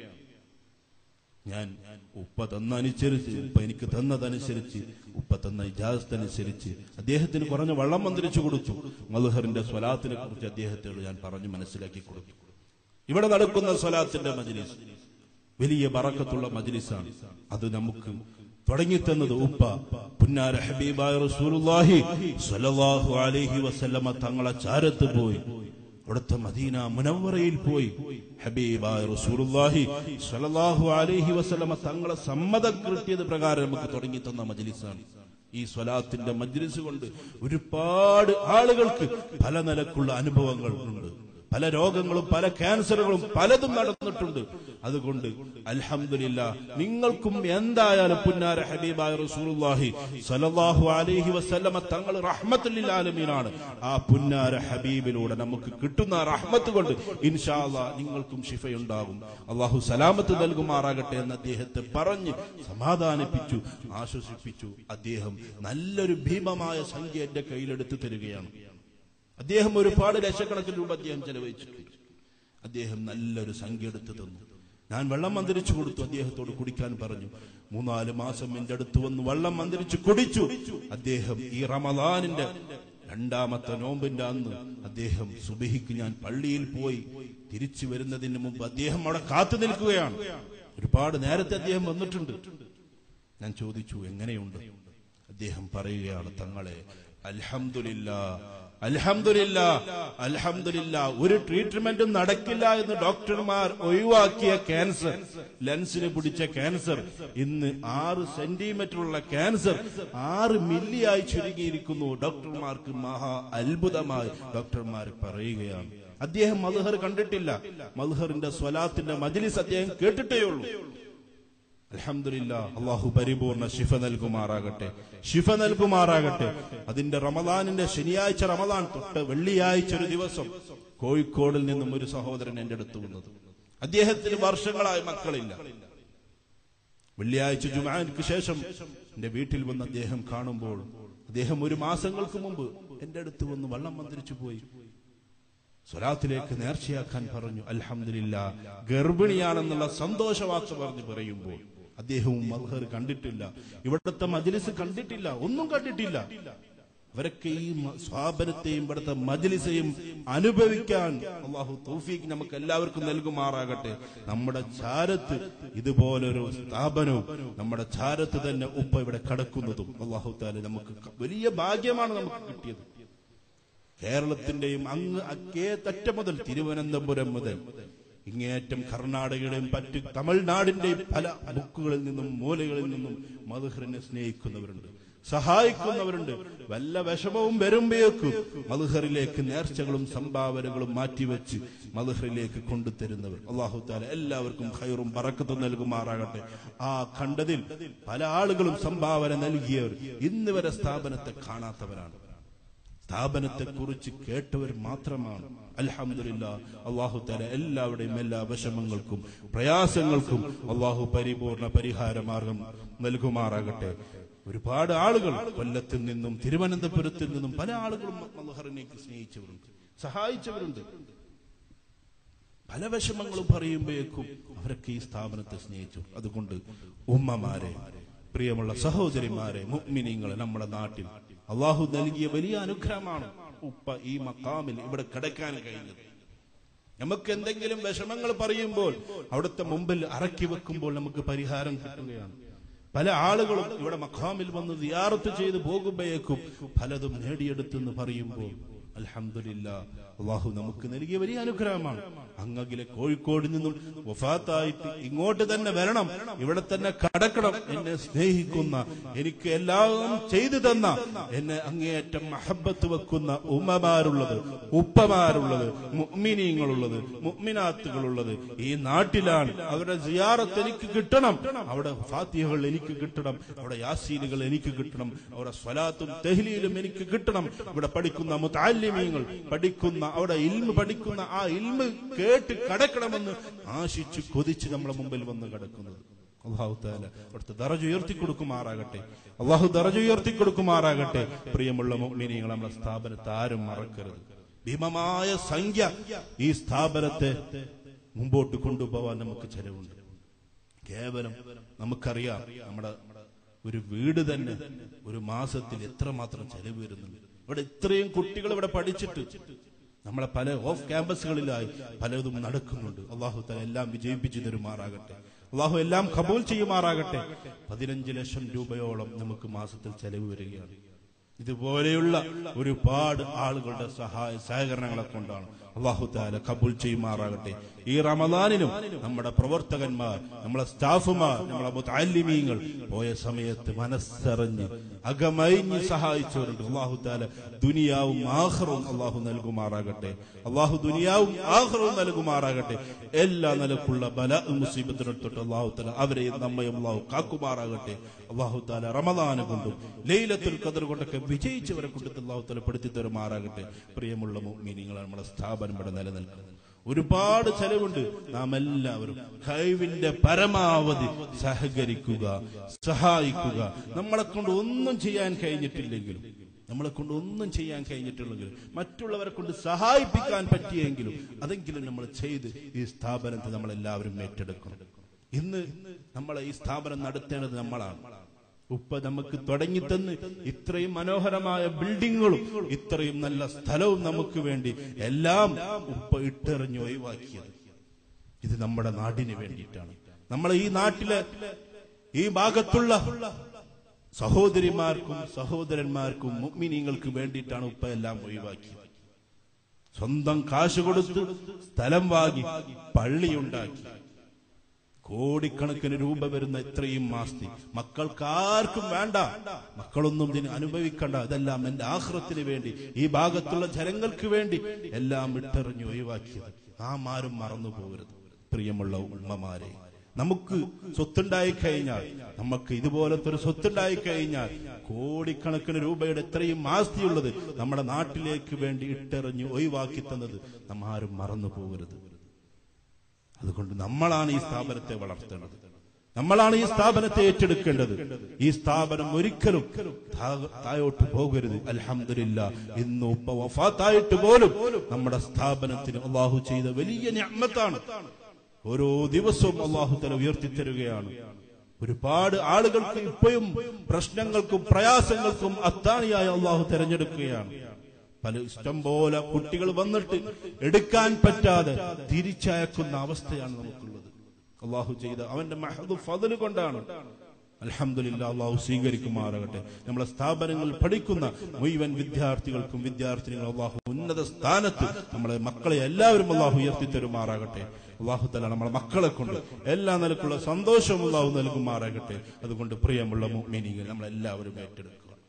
ഞാൻ ഉപ്പ തന്നനുസരിച്ച് ഉപ്പ എനിക്ക് തന്നതനുസരിച്ച് ഉപ്പ തന്ന ഇജാസത്ത് അനുസരിച്ച് അദ്ദേഹത്തിന് കുറഞ്ഞ വള്ളം മന്ത്രിച്ചു കൊടുത്തു മധുഹറിന്റെ സ്വലാത്തിനെ കുറിച്ച് അദ്ദേഹത്തോട് ഞാൻ പറഞ്ഞു മനസ്സിലാക്കി കൊടുത്തു ഇവിടെ നടക്കുന്ന സ്വലാത്തിന്റെ മജ്ലിസ് വലിയ ബറക്കത്തുള്ള മജ്ലിസാണ് അത് നമുക്ക് തുടങ്ങിത്തന്നത് ഉപ്പ പുന്നാര ഹബീബായ റസൂലുള്ളാഹി സ്വല്ലല്ലാഹു അലൈഹി വസല്ലമ തങ്ങളെ ചാരത്ത് പോയി അവിടുത്തെ മദീന മുനവറയിൽ പോയി ഹബീബായ റസൂലുള്ളാഹി സ്വല്ലല്ലാഹു അലൈഹി വസല്ലമ തങ്ങളെ സമ്മതം കിട്ടിയത് പ്രകാരം നമുക്ക് തുടങ്ങി തന്ന മജ്ലിസാണ് ഈ സ്വലാത്തിന്റെ മജ്ലിസ് കൊണ്ട് ഒരുപാട് ആളുകൾക്ക് പല നിലക്കുള്ള അനുഭവങ്ങൾ ഉണ്ട് പല രോഗങ്ങളും പല ക്യാൻസറുകളും പലതും നടന്നിട്ടുണ്ട് അതുകൊണ്ട് അൽഹംദുലില്ല നിങ്ങൾക്കും എന്തായാലും പുന്നാര ഹബീബായ റസൂലുള്ളാഹി സ്വല്ലല്ലാഹു അലൈഹി വസല്ലമ തങ്ങൾ റഹ്മത്തുൽ ആലമീനാണ് ആ പുന്നാര ഹബീബിലൂടെ നമുക്ക് കിട്ടുന്ന റഹ്മത്ത് കൊണ്ട് ഇൻഷാ അല്ലാഹ് നിങ്ങൾക്കും ശിഫയുണ്ടാകും അള്ളാഹു സലാമത്ത് നൽകുമാറാകട്ടെ എന്ന് അദ്ദേഹത്തെ പറഞ്ഞ് സമാധാനിപ്പിച്ചു ആശ്വസിപ്പിച്ചു അദ്ദേഹം നല്ലൊരു ഭീമമായ സംഖ്യ എന്റെ കയ്യിലെടുത്ത് തരികയാണ് അദ്ദേഹം ഒരുപാട് ലക്ഷക്കണക്കിന് രൂപ അദ്ദേഹം ചെലവഴിച്ചിട്ടുണ്ട് അദ്ദേഹം നല്ലൊരു സംഖ്യ എടുത്തു തന്നു ഞാൻ വെള്ളം മന്ത്രിച്ചു കൊടുത്തു അദ്ദേഹത്തോട് കുടിക്കാൻ പറഞ്ഞു മൂന്നാല് മാസം എന്റെ അടുത്ത് വന്ന് വെള്ളം മന്ത്രിച്ചു കുടിച്ചു അദ്ദേഹം ഈ റമദാനിന്റെ രണ്ടാമത്തെ നോമ്പിന്റെ അന്ന് അദ്ദേഹം സുബഹിക്ക് ഞാൻ പള്ളിയിൽ പോയി തിരിച്ചു വരുന്നതിന് മുമ്പ് അദ്ദേഹം അവിടെ കാത്തു നിൽക്കുകയാണ് ഒരുപാട് നേരത്തെ അദ്ദേഹം വന്നിട്ടുണ്ട് ഞാൻ ചോദിച്ചു എങ്ങനെയുണ്ട് അദ്ദേഹം പറയുകയാണ് തങ്ങളെ അൽഹംദുലില്ല അൽഹംദുലില്ല അൽഹംദുലില്ല ഒരു ട്രീറ്റ്മെന്റും നടക്കില്ല എന്ന് ഡോക്ടർമാർ ഒഴിവാക്കിയ ക്യാൻസർ ലെൻസിന് പിടിച്ച ക്യാൻസർ ഇന്ന് ആറ് സെന്റിമീറ്റർ ഉള്ള ക്യാൻസർ ആറ് മില്ലിയായി ചുരുങ്ങിയിരിക്കുന്നു ഡോക്ടർമാർക്ക് മഹാ അത്ഭുതമായി ഡോക്ടർമാർ പറയുകയാണ് അദ്ദേഹം മധുഹർ കണ്ടിട്ടില്ല മധുഹറിന്റെ സ്വലാത്തിന്റെ മജ്ലിസ് അദ്ദേഹം കേട്ടിട്ടേ ഉള്ളൂ അലഹമില്ല അള്ളാഹു പരിപൂർണ ശിഫ നൽകുമാറാകട്ടെ ശിഫ നൽകുമാറാകട്ടെ അതിന്റെ റമദാനിന്റെ ശനിയാഴ്ച റമദാൻ തൊട്ട് വെള്ളിയാഴ്ച ഒരു ദിവസം കോഴിക്കോടിൽ നിന്നും ഒരു സഹോദരൻ എന്റെ അടുത്ത് വന്നത് അദ്ദേഹത്തിന് വർഷങ്ങളായി മക്കളില്ല വെള്ളിയാഴ്ച ജുമാനിക്ക് ശേഷം എന്റെ വീട്ടിൽ വന്ന് അദ്ദേഹം കാണുമ്പോൾ അദ്ദേഹം ഒരു മാസങ്ങൾക്ക് മുമ്പ് എന്റെ അടുത്ത് വന്ന് വള്ളം മന്ത്രിച്ചു പോയി സ്വലാത്തിലേക്ക് നേർച്ചയാക്കാൻ പറഞ്ഞു അൽഹമില്ല ഗർഭിണിയാണെന്നുള്ള സന്തോഷവാർത്ത പറഞ്ഞു പറയുമ്പോൾ അദ്ദേഹവും മൽഹർ കണ്ടിട്ടില്ല ഇവിടുത്തെ മജ്ലിസ് കണ്ടിട്ടില്ല ഒന്നും കണ്ടിട്ടില്ല അവരൊക്കെ ഈ മ- സ്വാപനത്തെയും ഇവിടുത്തെ മജ്ലിസയും അനുഭവിക്കാൻ അള്ളാഹു തൗഫീഖ് നമുക്ക് എല്ലാവർക്കും നൽകുമാറാകട്ടെ നമ്മുടെ ചാരത്ത് ഇതുപോലൊരു സ്ഥാപനവും നമ്മുടെ ചാരത്ത് തന്നെ ഉപ്പ ഇവിടെ കടക്കുന്നതും അള്ളാഹു താല നമുക്ക് ക- വലിയ ഭാഗ്യമാണ് നമുക്ക് കിട്ടിയത് കേരളത്തിന്റെയും അങ്ങ് അക്കേത്തറ്റ മുതൽ തിരുവനന്തപുരം മുതൽ ഇങ്ങേറ്റം കർണാടകയുടെയും മറ്റ് തമിഴ്നാടിന്റെയും പല ബുക്കുകളിൽ നിന്നും മൂലകളിൽ നിന്നും മധുഹറിനെ സ്നേഹിക്കുന്നവരുണ്ട് സഹായിക്കുന്നവരുണ്ട് വല്ല വിഷമവും വരുമ്പോഴേക്കും മധുഹറിലേക്ക് നേർച്ചകളും സംഭാവനകളും മാറ്റിവെച്ച് മധുഹറിലേക്ക് കൊണ്ടുതരുന്നവർ അള്ളാഹു താല എല്ലാവർക്കും ഖൈറും പറക്കത്തും നൽകുമാറാകട്ടെ ആ കണ്ടതിൽ പല ആളുകളും സംഭാവന നൽകിയവർ ഇന്ന് വരെ സ്ഥാപനത്തെ കാണാത്തവരാണ് സ്ഥാപനത്തെ കുറിച്ച് കേട്ടവർ മാത്രമാണ് അൽഹമില്ല അള്ളാഹു തല എല്ലാവരുടെയും എല്ലാ വിഷമങ്ങൾക്കും പ്രയാസങ്ങൾക്കും അള്ളാഹു പരിപൂർണ പരിഹാര മാർഗം നൽകുമാറാകട്ടെ ഒരുപാട് ആളുകൾ കൊല്ലത്തിൽ നിന്നും തിരുവനന്തപുരത്തിൽ നിന്നും പല ആളുകളും മലഹറിനേക്ക് സ്നേഹിച്ചവരുണ്ട് സഹായിച്ചവരുണ്ട് പല വിഷമങ്ങളും പറയുമ്പോഴേക്കും അവരൊക്കെ ഈ സ്ഥാപനത്തെ സ്നേഹിച്ചു അതുകൊണ്ട് ഉമ്മമാരെ പ്രിയമുള്ള സഹോദരിമാരെ മുഗ്മിനിങ്ങളെ നമ്മുടെ നാട്ടിൽ അള്ളാഹു നൽകിയ വലിയ അനുഗ്രഹമാണ് ഉപ്പ ഈ മക്കാമിൽ ഇവിടെ കിടക്കാൻ കഴിഞ്ഞത് നമുക്ക് എന്തെങ്കിലും വിഷമങ്ങൾ പറയുമ്പോൾ അവിടുത്തെ മുമ്പിൽ അറക്കി വെക്കുമ്പോൾ നമുക്ക് പരിഹാരം കിട്ടുകയാണ് പല ആളുകളും ഇവിടെ മഖാമിൽ വന്ന് ദിയാറത്ത് ചെയ്ത് പോകുമ്പോഴേക്കും പലതും നേടിയെടുത്തെന്ന് പറയുമ്പോൾ അൽഹംദുലില്ല അള്ളാഹു നമുക്ക് നൽകിയ വലിയ അനുഗ്രഹമാണ് അങ്ങകിലെ കോഴിക്കോട് നിന്നും വഫാത്തായിട്ട് ഇങ്ങോട്ട് തന്നെ വരണം ഇവിടെ തന്നെ കടക്കണം എന്നെ സ്നേഹിക്കുന്ന എനിക്ക് എല്ലാം ചെയ്തു തന്ന എന്നെ അങ്ങേയറ്റം മഹബത്ത് വെക്കുന്ന ഉമ്മമാരുള്ളത് ഉപ്പമാരുള്ളത് മുഅ്മിനീങ്ങളുള്ളത് മുഅ്മിനാത്തുകളുള്ളത് ഈ നാട്ടിലാണ് അവരുടെ സിയാറത്ത് എനിക്ക് കിട്ടണം അവിടെ ഫാത്തിഹകൾ എനിക്ക് കിട്ടണം അവിടെ യാസീനുകൾ എനിക്ക് കിട്ടണം അവിടെ സ്വലാത്തും തെഹ്ലീലും എനിക്ക് കിട്ടണം ഇവിടെ പഠിക്കുന്ന മുത്താലിമീങ്ങൾ പഠിക്കുന്ന അവിടെ ഇൽമ് പഠിക്കുന്ന ആ ഇൽമ് കേട്ട് കടക്കണമെന്ന് ആശിച്ച് കൊതിച്ച് നമ്മുടെ മുമ്പിൽ വന്ന് കിടക്കുന്നത് അള്ളാഹു താല അവിടുത്തെ ദറജ ഉയർത്തി കൊടുക്കുമാറാകട്ടെ അള്ളാഹു ദറജ ഉയർത്തി കൊടുക്കുമാറാകട്ടെ പ്രിയമുള്ള മോമിനിയങ്ങൾ നമ്മുടെ സ്ഥാപനത്തെ ആരും മറക്കരുത് ഭീമമായ സംഖ്യ ഈ സ്ഥാപനത്തെ മുമ്പോട്ട് കൊണ്ടുപോകാൻ നമുക്ക് ചെലവുണ്ട് കേവലം നമുക്കറിയാം നമ്മുടെ ഒരു വീട് തന്നെ ഒരു മാസത്തിൽ എത്രമാത്രം ചെലവ് വരുന്നുണ്ട് ഇവിടെ ഇത്രയും കുട്ടികൾ ഇവിടെ പഠിച്ചിട്ട് നമ്മളെ പല ഓഫ് ക്യാമ്പസുകളിലായി പലതും നടക്കുന്നുണ്ട് അള്ളാഹു തല എല്ലാം വിജയിപ്പിച്ചു തരുമാറാകട്ടെ അള്ളാഹു എല്ലാം കബൂൽ ചെയ്യുമാറാകട്ടെ പതിനഞ്ച് ലക്ഷം രൂപയോളം നമുക്ക് മാസത്തിൽ ചെലവ് വരികയാണ് ഇതുപോലെയുള്ള ഒരുപാട് ആളുകളുടെ സഹായ സഹകരണങ്ങളെ കൊണ്ടാണ് അള്ളാഹു താല കബൂൽ ചെയ്യുമാറാകട്ടെ ഈ റമദാനിലും നമ്മുടെ പ്രവർത്തകന്മാർ നമ്മളെ സ്റ്റാഫുമാർ നമ്മളെ മുത്താലിമീങ്ങൾ പോയ സമയത്ത് മനസ്സറിഞ്ഞ് അകമഴിഞ്ഞ് സഹായിച്ചവരുണ്ട് അള്ളാഹു താല ദുനിയാവും ആഹ്റവും അള്ളാഹു നൽകുമാറാകട്ടെ അള്ളാഹു ദുനിയാവും ആഹ്റവും നൽകുമാറാകട്ടെ എല്ലാ നിലക്കുള്ള ബല മുസീബത്തിനടുത്തോട്ട് അള്ളാഹു താല അവരെയും നമ്മയും അള്ളാഹു കാക്കുമാറാകട്ടെ അള്ളാഹു താല റമദാന് കൊണ്ടും ലൈലത്തുൽ ഖദർ കൊണ്ടൊക്കെ വിജയിച്ചവരെ കൊണ്ട് അള്ളാഹു താല പെടുത്തി തരുമാറാകട്ടെ പ്രിയമുള്ള മീനിങ്ങൾ നമ്മുടെ സ്ഥാപനം ഇവിടെ നിലനിൽക്കുന്നത് ഒരുപാട് ചെലവുണ്ട് നാം എല്ലാവരും കഴിവിന്റെ പരമാവധി സഹകരിക്കുക സഹായിക്കുക നമ്മളെ കൊണ്ട് ഒന്നും ചെയ്യാൻ കഴിഞ്ഞിട്ടില്ലെങ്കിലും നമ്മളെ കൊണ്ട് ഒന്നും ചെയ്യാൻ കഴിഞ്ഞിട്ടില്ലെങ്കിലും മറ്റുള്ളവരെ കൊണ്ട് സഹായിപ്പിക്കാൻ പറ്റിയെങ്കിലും അതെങ്കിലും നമ്മൾ ചെയ്ത് ഈ സ്ഥാപനത്തെ നമ്മൾ എല്ലാവരും ഏറ്റെടുക്കണം ഇന്ന് നമ്മളെ ഈ സ്ഥാപനം നടത്തേണ്ടത് നമ്മളാണ് ഉപ്പ നമുക്ക് തുടങ്ങിത്തന്ന് ഇത്രയും മനോഹരമായ ബിൽഡിങ്ങുകളും ഇത്രയും നല്ല സ്ഥലവും നമുക്ക് വേണ്ടി എല്ലാം ഉപ്പ ഇട്ടെറിഞ്ഞ് ഒഴിവാക്കിയത് ഇത് നമ്മുടെ നാടിന് വേണ്ടിയിട്ടാണ് നമ്മളെ ഈ നാട്ടിലെ ഈ ഭാഗത്തുള്ള സഹോദരിമാർക്കും സഹോദരന്മാർക്കും മുഗ്മിനീങ്ങൾക്ക് വേണ്ടിയിട്ടാണ് ഉപ്പ എല്ലാം ഒഴിവാക്കിയത് സ്വന്തം കാശ് കൊടുത്ത് സ്ഥലം വാങ്ങി പള്ളിയുണ്ടാക്കി കോടിക്കണക്കിന് രൂപ വരുന്ന ഇത്രയും മാസ്തി മക്കൾക്ക് ആർക്കും വേണ്ട മക്കളൊന്നും ഇതിന് അനുഭവിക്കണ്ട ഇതെല്ലാം എന്റെ ആഹ്റത്തിന് വേണ്ടി ഈ ഭാഗത്തുള്ള ജനങ്ങൾക്ക് വേണ്ടി എല്ലാം ഇട്ടെറിഞ്ഞ് ഒഴിവാക്കിയത് നാം ആരും മറന്നു പോകരുത് പ്രിയമുള്ള ഉമ്മമാരെ നമുക്ക് സ്വത്തുണ്ടായി കഴിഞ്ഞാൽ നമുക്ക് ഇതുപോലത്തെ ഒരു സ്വത്തുണ്ടായി കഴിഞ്ഞാൽ കോടിക്കണക്കിന് രൂപയുടെ എത്രയും ആസ്തിയുള്ളത് നമ്മുടെ നാട്ടിലേക്ക് വേണ്ടി ഇട്ടെറിഞ്ഞ് ഒഴിവാക്കി തന്നത് നമ്മ ആരും മറന്നു പോകരുത് അതുകൊണ്ട് നമ്മളാണ് ഈ സ്ഥാപനത്തെ വളർത്തേണ്ടത് നമ്മളാണ് ഈ സ്ഥാപനത്തെ ഏറ്റെടുക്കേണ്ടത് ഈ സ്ഥാപനം ഒരിക്കലും താ- താഴോട്ട് പോകരുത് അൽഹംദുലില്ല ഇന്ന് ഉപ്പ വഫാത്തായിട്ട് പോലും നമ്മുടെ സ്ഥാപനത്തിന് അള്ളാഹു ചെയ്ത വലിയ ഞാമത്താണ് ഓരോ ദിവസവും അള്ളാഹു തല ഉയർത്തിത്തരുകയാണ് ഒരുപാട് ആളുകൾക്ക് ഇപ്പോഴും പ്രശ്നങ്ങൾക്കും പ്രയാസങ്ങൾക്കും അത്താണിയായി അള്ളാഹു തെരഞ്ഞെടുക്കുകയാണ് പല ഇഷ്ടം പോലെ കുട്ടികൾ വന്നിട്ട് എടുക്കാൻ പറ്റാതെ തിരിച്ചയക്കുന്ന അവസ്ഥയാണ് നമുക്കുള്ളത് അള്ളാഹു ചെയ്ത അവന്റെ മഹദു ഫതല് കൊണ്ടാണ് അൽഹംദുലില്ലാ അള്ളാഹു സ്വീകരിക്കുമാറാകട്ടെ നമ്മളെ സ്ഥാപനങ്ങളിൽ പഠിക്കുന്ന മുഴുവൻ വിദ്യാർത്ഥികൾക്കും വിദ്യാർത്ഥിനികളും അള്ളാഹു ഉന്നത സ്ഥാനത്ത് നമ്മളെ മക്കളെ എല്ലാവരും അള്ളാഹു ഉയർത്തി തരുമാറാകട്ടെ അള്ളാഹു തല നമ്മളെ മക്കളെ കൊണ്ട് എല്ലാ നിലക്കുള്ള സന്തോഷവും അള്ളാഹു നൽകുമാറാകട്ടെ അതുകൊണ്ട് പ്രിയമുള്ള മീനിങ്ങൾ നമ്മളെല്ലാവരും ഏറ്റെടുക്കുക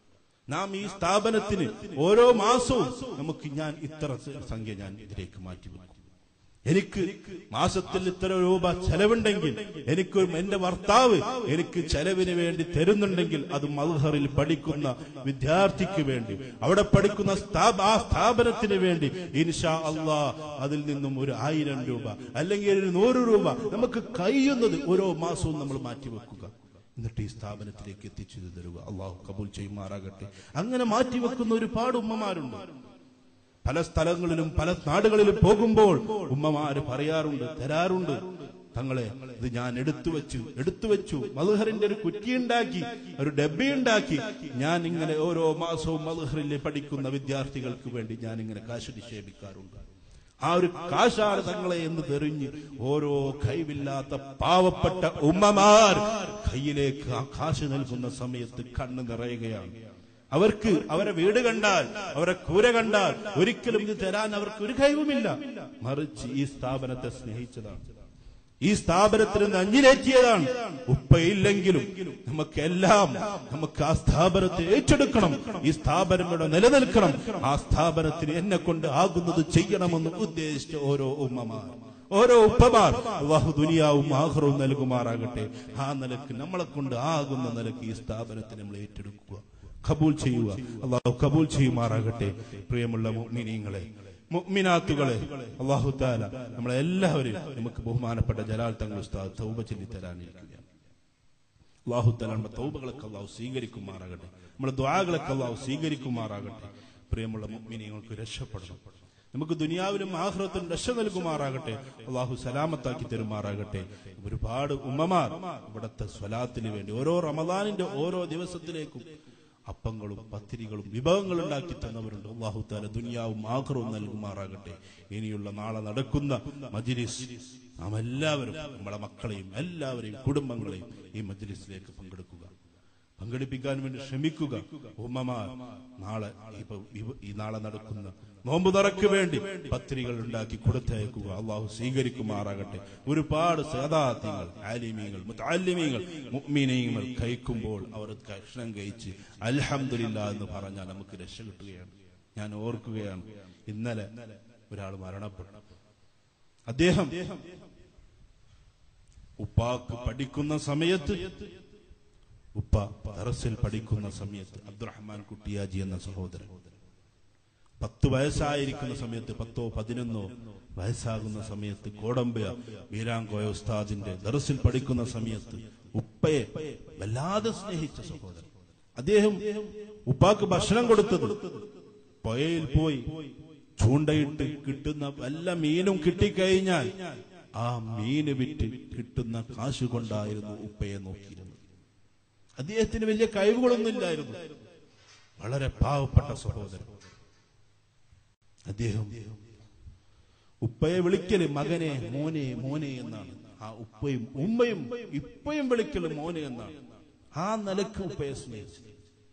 നാം ഈ സ്ഥാപനത്തിന് ഓരോ മാസവും നമുക്ക് ഞാൻ ഇത്ര സംഖ്യ ഞാൻ ഇതിലേക്ക് മാറ്റിവെക്കും എനിക്ക് മാസത്തിൽ ഇത്ര രൂപ ചെലവുണ്ടെങ്കിൽ എനിക്ക് എന്റെ ഭർത്താവ് എനിക്ക് ചെലവിന് വേണ്ടി തരുന്നുണ്ടെങ്കിൽ അത് മൽഹറിൽ പഠിക്കുന്ന വിദ്യാർത്ഥിക്ക് വേണ്ടി അവിടെ പഠിക്കുന്ന സ്ഥാപ- ആ സ്ഥാപനത്തിന് വേണ്ടി ഇൻഷാ അള്ളാ അതിൽ നിന്നും ഒരു ആയിരം രൂപ അല്ലെങ്കിൽ ഒരു നൂറ് രൂപ നമുക്ക് കഴിയുന്നത് ഓരോ മാസവും നമ്മൾ മാറ്റിവെക്കുക എന്നിട്ട് ഈ സ്ഥാപനത്തിലേക്ക് എത്തിച്ചു തരുക അള്ളാഹു കബൂൽ ചെയ്യുമാറാകട്ടെ അങ്ങനെ മാറ്റിവെക്കുന്ന ഒരുപാട് ഉമ്മമാരുണ്ട് പല സ്ഥലങ്ങളിലും പല നാടുകളിലും പോകുമ്പോൾ ഉമ്മമാര് പറയാറുണ്ട് തരാറുണ്ട് തങ്ങളെ ഇത് ഞാൻ എടുത്തു വെച്ചു എടുത്തു വെച്ചു മധുഹറിന്റെ ഒരു കുറ്റിയുണ്ടാക്കി ഒരു ഡബ്ബിയുണ്ടാക്കി ഞാൻ ഇങ്ങനെ ഓരോ മാസവും മധുഹറിൽ പഠിക്കുന്ന വിദ്യാർത്ഥികൾക്ക് വേണ്ടി ഞാൻ ഇങ്ങനെ കാശ് നിക്ഷേപിക്കാറുണ്ട് ആ ഒരു കാശാണ് തങ്ങളെ എന്ന് തെറിഞ്ഞ് ഓരോ കൈവില്ലാത്ത പാവപ്പെട്ട ഉമ്മമാർ കയ്യിലേക്ക് ആ കാശ് നൽകുന്ന സമയത്ത് കണ്ണ് നിറയുകയാണ് അവർക്ക് അവരെ വീട് കണ്ടാൽ അവരെ കൂര കണ്ടാൽ ഒരിക്കലും ഇത് തരാൻ അവർക്ക് ഒരു കഴിവുമില്ല മറിച്ച് ഈ സ്ഥാപനത്തെ സ്നേഹിച്ചതാണ് ഈ സ്ഥാപനത്തിന് നെഞ്ഞിലേറ്റിയതാണ് ഉപ്പയില്ലെങ്കിലും നമുക്കെല്ലാം നമുക്ക് ആ സ്ഥാപനത്തെ ഏറ്റെടുക്കണം ഈ സ്ഥാപനം ഇവിടെ നിലനിൽക്കണം ആ സ്ഥാപനത്തിന് എന്നെ കൊണ്ട് ആകുന്നത് ചെയ്യണമെന്ന് ഉദ്ദേശിച്ച ഓരോ ഉമ്മമാർ ഓരോ ഉപ്പമാർ അള്ളാഹു ദുനിയാവും ആഹ്റവും നൽകുമാറാകട്ടെ ആ നിലക്ക് നമ്മളെ കൊണ്ട് ആകുന്ന നിലക്ക് ഈ സ്ഥാപനത്തെ നമ്മൾ ഏറ്റെടുക്കുക കബൂൽ ചെയ്യുക അള്ളാഹു കബൂൽ ചെയ്യുമാറാകട്ടെ പ്രിയമുള്ള മുഅ്മിനീങ്ങളെ മുഅ്മിനാത്തുകളെ അള്ളാഹു താല നമ്മളെ എല്ലാവരും നമുക്ക് ബഹുമാനപ്പെട്ട ജലാൽ തങ്ങൾ ഉസ്താദ് തൗബ ചൊല്ലി തരാനിരിക്കുകയാണ് അള്ളാഹു താല നമ്മുടെ തൗബകളൊക്കെ അള്ളാഹു സ്വീകരിക്കുമാറാകട്ടെ നമ്മുടെ ദ്വാകളൊക്കെ അള്ളാഹു സ്വീകരിക്കുമാറാകട്ടെ പ്രിയമുള്ള മുഅ്മിനീങ്ങൾക്ക് രക്ഷപ്പെടണം നമുക്ക് ദുനിയാവിലും ആഹ്റത്തിലും രക്ഷ നൽകുമാറാകട്ടെ അള്ളാഹു സലാമത്താക്കി തരുമാറാകട്ടെ ഒരുപാട് ഉമ്മമാർ ഇവിടത്തെ സ്വലാത്തിന് വേണ്ടി ഓരോ റമദാനിന്റെ ഓരോ ദിവസത്തിലേക്കും അപ്പങ്ങളും പത്തിരികളും വിഭവങ്ങൾ ഉണ്ടാക്കി തന്നവരുണ്ട് അള്ളാഹു താല ദുനിയാവും ആഹ്റവും നൽകുമാറാകട്ടെ ഇനിയുള്ള നാളെ നടക്കുന്ന മജിലിസ് നാം എല്ലാവരും നമ്മളെ മക്കളെയും എല്ലാവരെയും കുടുംബങ്ങളെയും ഈ മജിലിസിലേക്ക് പങ്കെടുക്കുക പങ്കെടുപ്പിക്കാൻ വേണ്ടി ശ്രമിക്കുക ഉമ്മമാർ നാളെ ഇപ്പൊ ഇവ- ഈ നാളെ നടക്കുന്ന നോമ്പ് തുറക്ക് വേണ്ടി പത്രികൾ ഉണ്ടാക്കി കൊടുത്തയക്കുക അള്ളാഹു സ്വീകരിക്കുമാറാകട്ടെ ഒരുപാട് സദാത്യങ്ങൾ ആലിമീങ്ങൾ മുത്താലിമീങ്ങൾ മുഅ്മിനീങ്ങൾ കഴിക്കുമ്പോൾ അവർ കഷ്ണം കഴിച്ച് അൽഹംദുലില്ല എന്ന് പറഞ്ഞാൽ നമുക്ക് രക്ഷ കിട്ടുകയാണ് ഞാൻ ഓർക്കുകയാണ് ഇന്നലെ ഒരാൾ മരണപ്പെട്ടു അദ്ദേഹം ഉപ്പാക്ക് പഠിക്കുന്ന സമയത്ത് ഉപ്പ ദറസിൽ പഠിക്കുന്ന സമയത്ത് അബ്ദുറഹ്മാൻ കുട്ടിയാജി എന്ന സഹോദരൻ പത്ത് വയസ്സായിരിക്കുന്ന സമയത്ത് പത്തോ പതിനൊന്നോ വയസ്സാകുന്ന സമയത്ത് കോടമ്പയ വീരാങ്കോയ ഉസ്താദിന്റെ ദറസിൽ പഠിക്കുന്ന സമയത്ത് ഉപ്പയെ വല്ലാതെ സ്നേഹിച്ച സഹോദരൻ അദ്ദേഹം ഉപ്പാക്ക് ഭക്ഷണം കൊടുത്തത് പുഴയിൽ പോയി ചൂണ്ടയിട്ട് കിട്ടുന്ന വല്ല മീനും കിട്ടിക്കഴിഞ്ഞാൽ ആ മീന് വിറ്റ് കിട്ടുന്ന കാശ് കൊണ്ടായിരുന്നു ഉപ്പയെ നോക്കിയിരുന്നത് അദ്ദേഹത്തിന് വലിയ കഴിവുകളൊന്നും ഇല്ലായിരുന്നു വളരെ പാവപ്പെട്ട സഹോദരൻ അദ്ദേഹം ഉപ്പയെ വിളിക്കല് മകനെ മോനെ മോനെ എന്നാണ് ആ ഉപ്പയും ഉമ്മയും ഇപ്പയും വിളിക്കല് മോനെ എന്നാണ് ആ നിലക്ക് ഉപ്പയെ സ്നേഹിച്ചു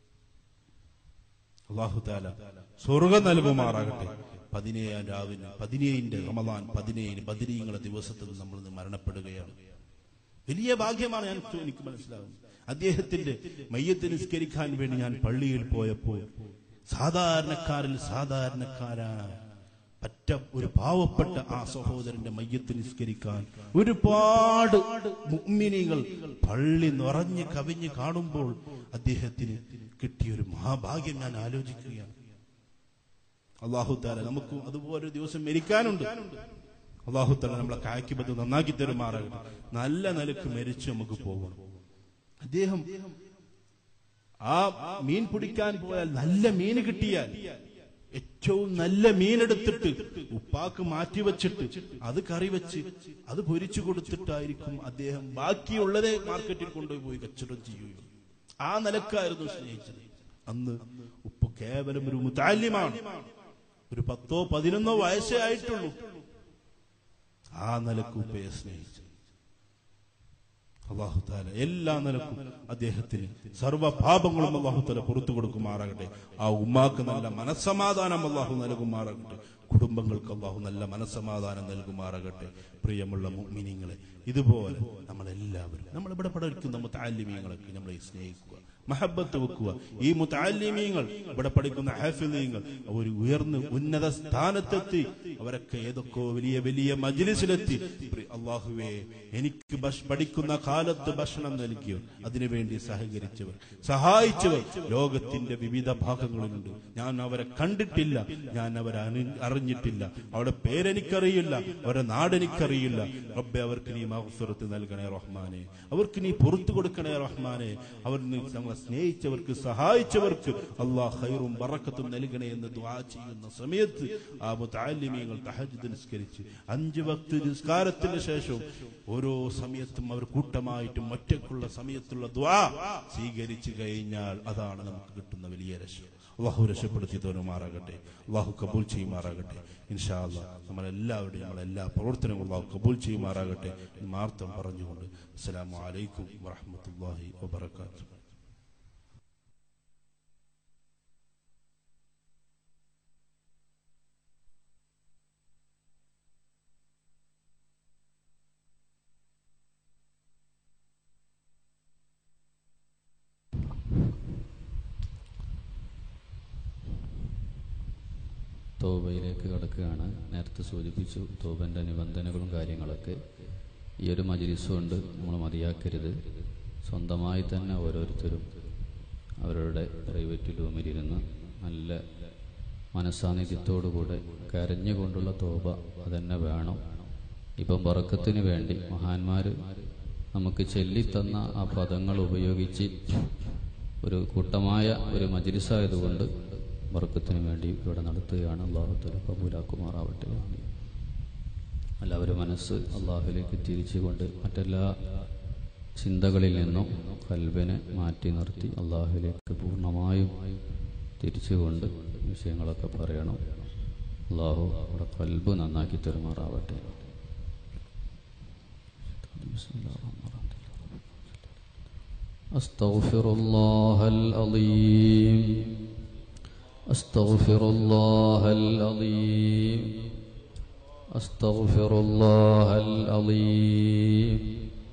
അള്ളാഹു താല സ്വർഗം നൽകുമാറാകട്ടെ പതിനേഴാം രാവിന് പതിനേഴിന്റെ റമദാൻ പതിനേഴിന് ബദിരീങ്ങളെ ദിവസത്തിൽ നമ്മൾ ഇന്ന് മരണപ്പെടുകയാണ് വലിയ ഭാഗ്യമാണ് ഞാൻ എനിക്ക് മനസ്സിലാകുന്നത് അദ്ദേഹത്തിന്റെ മയ്യത്ത് നിസ്കരിക്കാൻ വേണ്ടി ഞാൻ പള്ളിയിൽ പോയപ്പോൾ സാധാരണക്കാരിൽ സാധാരണക്കാരാണ് പറ്റ ഒരു പാവപ്പെട്ട ആ സഹോദരന്റെ മയ്യത്ത് നിസ്കരിക്കാൻ ഒരുപാട് മുഗ്മിനികൾ പള്ളി നിറഞ്ഞ് കവിഞ്ഞ് കാണുമ്പോൾ അദ്ദേഹത്തിന് കിട്ടിയൊരു മഹാഭാഗ്യം ഞാൻ ആലോചിക്കുകയാണ് അള്ളാഹു താല നമുക്കും അതുപോലെ ഒരു ദിവസം മരിക്കാനുണ്ട് അള്ളാഹു താല നമ്മളെ കായ്ക്കുബത്ത് നന്നാക്കി തരുമാറാകട്ടെ നല്ല നിലക്ക് മരിച്ച് നമുക്ക് പോകണം അദ്ദേഹം ആ മീൻ പിടിക്കാൻ പോയാൽ നല്ല മീൻ കിട്ടിയാൽ ഏറ്റവും നല്ല മീനെടുത്തിട്ട് ഉപ്പാക്ക് മാറ്റി വെച്ചിട്ട് അത് കറി വെച്ച് അത് പൊരിച്ചു കൊടുത്തിട്ടായിരിക്കും അദ്ദേഹം ബാക്കിയുള്ളതേ മാർക്കറ്റിൽ കൊണ്ടുപോയി കച്ചവടം ചെയ്യുകയുള്ളൂ ആ നിലക്കായിരുന്നു സ്നേഹിച്ചത് അന്ന് ഉപ്പ് കേവലം ഒരു മുതാല്യമാണ് ഒരു പത്തോ പതിനൊന്നോ വയസ്സേ ആയിട്ടുള്ളൂ ആ നിലക്ക് ഉപ്പയെ സ്നേഹിച്ചു അള്ളാഹു താല എല്ലാ നിലക്കും അദ്ദേഹത്തിന് സർവ്വ പാപങ്ങളും അള്ളാഹു താല പുറത്തു കൊടുക്കുമാറാകട്ടെ ആ ഉമ്മാക്ക് നല്ല മനസ്സമാധാനം അള്ളാഹു നൽകുമാറാകട്ടെ കുടുംബങ്ങൾക്ക് അള്ളാഹു നല്ല മനസ്സമാധാനം നൽകുമാറാകട്ടെ പ്രിയമുള്ള മുഅ്മിനീങ്ങളെ ഇതുപോലെ നമ്മളെല്ലാവരും നമ്മളിവിടെ പഠിക്കുന്ന താല്യമീങ്ങളൊക്കെ നമ്മളെ സ്നേഹിക്കുക മഹബത്ത് വെക്കുക ഈ മുത്താലിമീങ്ങൾ ഇവിടെ പഠിക്കുന്ന ഹാഫിലീങ്ങൾ അവർ ഉയർന്ന് ഉന്നത സ്ഥാനത്തെത്തി അവരൊക്കെ ഏതൊക്കെ വലിയ വലിയ മജ്ലിസിലെത്തി അള്ളാഹുവേ എനിക്ക് ഭക്ഷ- പഠിക്കുന്ന കാലത്ത് ഭക്ഷണം നൽകിയവർ അതിനുവേണ്ടി സഹകരിച്ചവർ സഹായിച്ചവർ ലോകത്തിന്റെ വിവിധ ഭാഗങ്ങളിലുണ്ട് ഞാൻ അവരെ കണ്ടിട്ടില്ല ഞാൻ അവരെ അണി- അറിഞ്ഞിട്ടില്ല അവരുടെ പേരെനിക്കറിയില്ല അവരുടെ നാടെനിക്കറിയില്ല റബ്ബെ അവർക്ക് നീ മഹഫിറത്ത് നൽകണേ റഹ്മാനെ അവർക്ക് നീ പുറത്തു കൊടുക്കണേ റഹ്മാനെ അവർ നീ നമ്മളെ സ്നേഹിച്ചവർക്ക് സഹായിച്ചവർക്ക് അള്ളാഹ് ഹൈറും ബറക്കത്തും നൽകണേ എന്ന് ദുആ ചെയ്യുന്ന സമയത്ത് ആ മുത്താലിമീങ്ങൾ തഹജ്ജുദ് നിസ്കരിച്ച് അഞ്ച് വക്ത് നിസ്കാരത്തിന് ശേഷവും ഓരോ സമയത്തും അവർ കൂട്ടമായിട്ടും ഒറ്റക്കുള്ള സമയത്തുള്ള ദ്വാ സ്വീകരിച്ചു കഴിഞ്ഞാൽ അതാണ് നമുക്ക് കിട്ടുന്ന വലിയ രക്ഷ അള്ളാഹു രക്ഷപ്പെടുത്തി തോന്നുമാറാകട്ടെ അള്ളാഹു കബൂൽ ചെയ്യുമാറാകട്ടെ ഇൻഷാ അല്ലാ നമ്മളെല്ലാവരുടെയും നമ്മളെല്ലാ പ്രവർത്തനങ്ങളും അള്ളാഹു കബൂൽ ചെയ്യുമാറാകട്ടെ എന്ന് മാർത്തം പറഞ്ഞുകൊണ്ട് അസ്സലാമു അലൈക്കും വറഹ്മത്തുള്ളാഹി വബറകാതുഹു തോബയിലേക്ക് കടക്കുകയാണ് നേരത്തെ സൂചിപ്പിച്ചു തോബൻ്റെ നിബന്ധനകളും കാര്യങ്ങളൊക്കെ ഈ ഒരു മജിലിസ് കൊണ്ട് നമ്മൾ മതിയാക്കരുത് സ്വന്തമായി തന്നെ ഓരോരുത്തരും അവരുടെ പ്രൈവറ്റ് റൂമിലിരുന്ന് നല്ല മനസാന്നിധ്യത്തോടുകൂടെ കരഞ്ഞുകൊണ്ടുള്ള തോബ അതന്നെ വേണം ഇപ്പം ബറക്കത്തിന് വേണ്ടി മഹാന്മാർ നമുക്ക് ചൊല്ലിത്തന്ന ആ പദങ്ങൾ ഉപയോഗിച്ച് ഒരു കൂട്ടമായ ഒരു മജിലിസായതുകൊണ്ട് ബർക്കത്തിന് വേണ്ടി ഇവിടെ നടത്തുകയാണ് അള്ളാഹുത്തല കബൂലാക്കുമാറാവട്ടെ എല്ലാവരും മനസ്സ് അള്ളാഹുലേക്ക് തിരിച്ചുകൊണ്ട് മറ്റെല്ലാ ചിന്തകളിൽ നിന്നും കൽബിനെ മാറ്റി നിർത്തി അള്ളാഹുലേക്ക് പൂർണ്ണമായും തിരിച്ചുകൊണ്ട് വിഷയങ്ങളൊക്കെ പറയണം അള്ളാഹു നമ്മുടെ കൽബ് നന്നാക്കി തെരുമാറാവട്ടെ أستغفر الله العظيم أستغفر الله العظيم أستغفر الله العظيم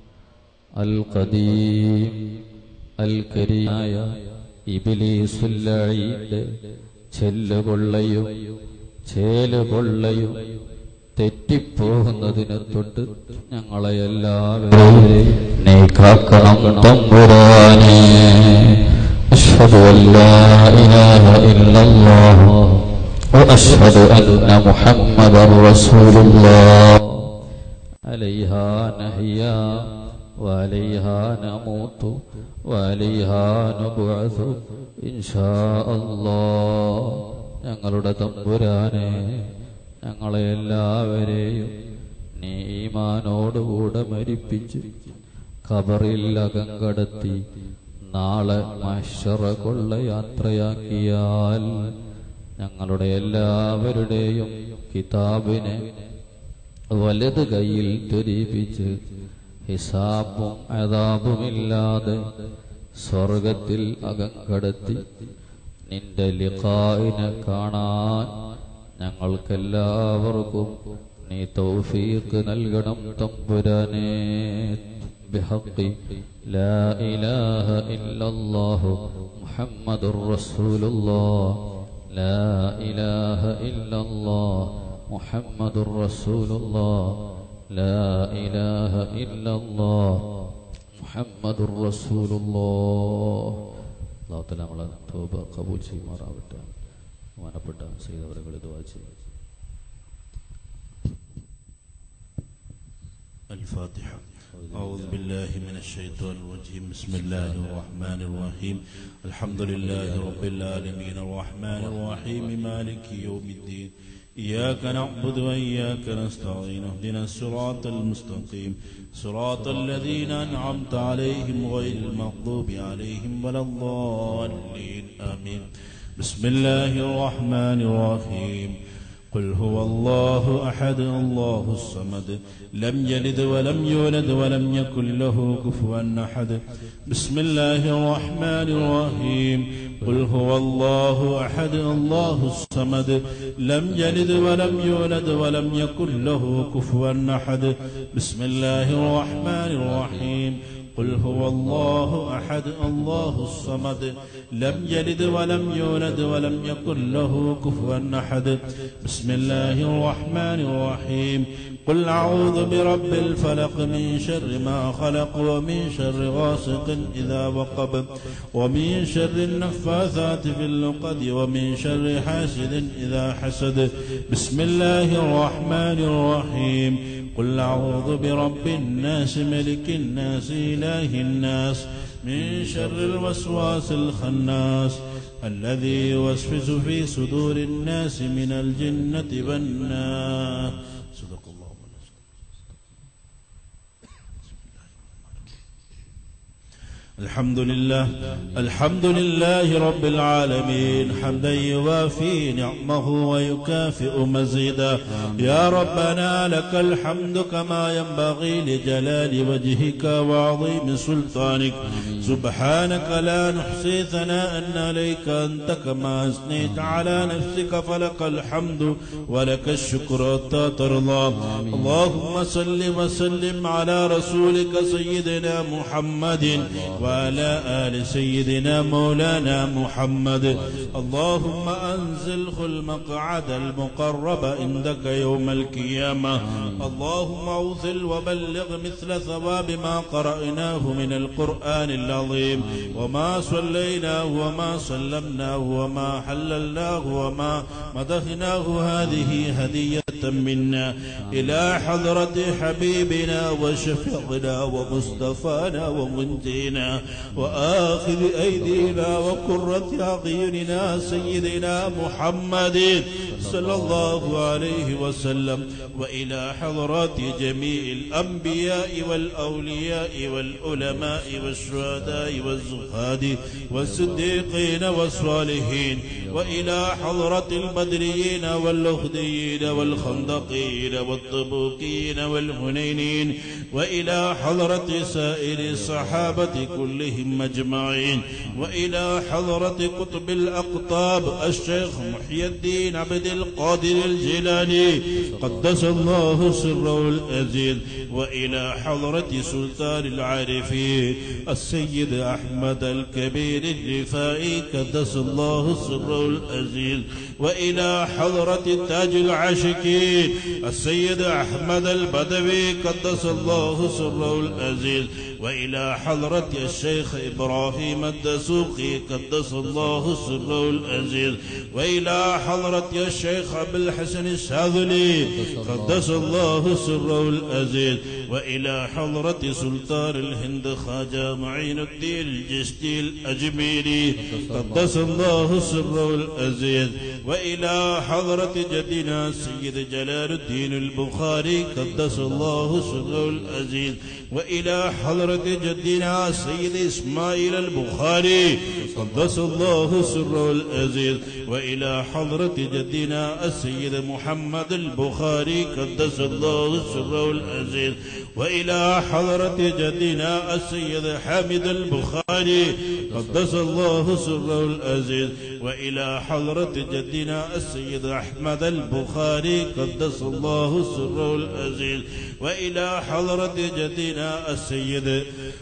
القديم الكريم إبليس اللعيد ചെല്ലുകൊള്ളയും ചേലുകൊള്ളയും തെറ്റിപ്പോകുന്നതിനെ തൊട്ട് ഞങ്ങളെ എല്ലാവരെയും നീ കാക്കണം തമ്പുരാനേ أشهد أن لا إله إلا الله وأشهد أن محمدا رسول الله عليها نحيا وعليها نموت وعليها نبعث إن شاء الله ഞങ്ങളുടെ തമ്പുരാനെ ഞങ്ങളെ എല്ലാവരെയും നീ ഈമാനോടുകൂടെ മരിപ്പിച്ച് ഖബറിൽ അകം കടത്തി നാളെ മഷറ കൊള്ള യാത്രയാക്കിയാൽ ഞങ്ങളുടെ എല്ലാവരുടെയും കിതാബിനെ വലത് കയ്യിൽ തെരീപിച്ച് ഹിസാബും അതാബുമില്ലാതെ സ്വർഗത്തിൽ അകം കടത്തി നിന്റെ ലിഖായിനെ കാണാൻ ഞങ്ങൾക്കെല്ലാവർക്കും നീ തൗഫീഖ് നൽകണം തമ്പുരാനേ بحق لا إله إلا الله محمد رسول الله لا إله إلا الله محمد رسول الله لا إله إلا الله محمد رسول الله അള്ളാഹു തല നമ്മളെ തോബ കബൂൽ ചെയ്യുമാറാവട്ടെ ബഹുമാനപ്പെട്ട ചെയ്തവരെ ദുവാ ചെയ്യും الفاتحة أعوذ بالله من الشيطان الرجيم بسم الله الرحمن الرحيم الحمد لله رب العالمين الرحمن الرحيم مالك يوم الدين إياك نعبد وإياك نستعين اهدنا الصراط المستقيم صراط الذين أنعمت عليهم غير المغضوب عليهم ولا الضالين آمين بسم الله الرحمن الرحيم قل هو الله أحد الله الصمد لم يلد ولم يولد ولم يكن له كفوا أحد بسم الله الرحمن الرحيم قل هو الله أحد الله الصمد لم يلد ولم يولد ولم يكن له كفوا أحد بسم الله الرحمن الرحيم قل هو الله أحد الله الصمد لم يلد ولم يولد ولم يكن له كفوا أحد بسم الله الرحمن الرحيم قل أعوذ برب الفلق من شر ما خلق ومن شر غاسق إذا وقب ومن شر النفاثات في اللقد ومن شر حاسد إذا حسد بسم الله الرحمن الرحيم قل أعوذ برب الناس ملك الناس إله الناس من شر الوسواس الخناس الذي يوسوس في صدور الناس من الجنة والناس صدق الله ونسأل الحمد لله الحمد لله رب العالمين حمدا يوافي نعمه ويكافئ مزيدا يا ربنا لك الحمد كما ينبغي لجلال وجهك وعظيم سلطانك سبحانك لا نحصي ثناء عليك أنت كما أثنيت على نفسك فلك الحمد ولك الشكر حتى ترضى اللهم صل وسلم على رسولك سيدنا محمد وعلى آل سيدنا مولانا محمد اللهم أنزله المقعد المقرب عندك يوم القيامة اللهم أوصل وبلغ مثل ثواب ما قرأناه من القرآن العظيم وما صليناه وما سلمناه وما حللناه وما مدحناه هذه هدية منا إلى حضرة حبيبنا وشفيعنا ومصطفانا ومنجينا وآخذ أيدينا وقرة أعيننا سيدنا محمد صلى الله عليه وسلم وإلى حضرات جميع الأنبياء والأولياء والعلماء والشهداء والزهاد والصديقين والصالحين وإلى حضرة البدريين واللخديين والخندقين والطبوكين والهنينين وإلى حضرة سائر الصحابة كلهم أجمعين وإلى حضرة قطب الأقطاب الشيخ محي الدين عبد القادر الجيلاني قدس الله سره الأزيز وإلى حضرة سلطان العارفين السيد أحمد الكبير الرفائي قدس الله سره الأزيز وإلى حضرة تاج العاشقين السيد أحمد البدوي قدس الله سره الأزيز وإلى حضرة الشيخ إبراهيم الدسوقي قدس الله سره الأزيز وإلى حضرة الشيخ أبو الحسن الشاذلي قدس الله سره الأزيز وإلى حضرة سلطان الهند خواجة معين الدين الجشتي الأجميري قدس الله سره الأزيز وإلى حضرة جدنا سيد جلال الدين البخاري قدس الله سره العزيز وإلى حضرة جدنا سيد إسماعيل البخاري قدس الله سره العزيز وإلى حضرة جدنا السيد محمد البخاري قدس الله سره العزيز وإلى حضرة جدنا السيد حامد البخاري قدس الله سره العزيز وإلى حضرة جدنا السيد أحمد البخاري قدس الله سره العزيز وإلى حضرة جدنا السيد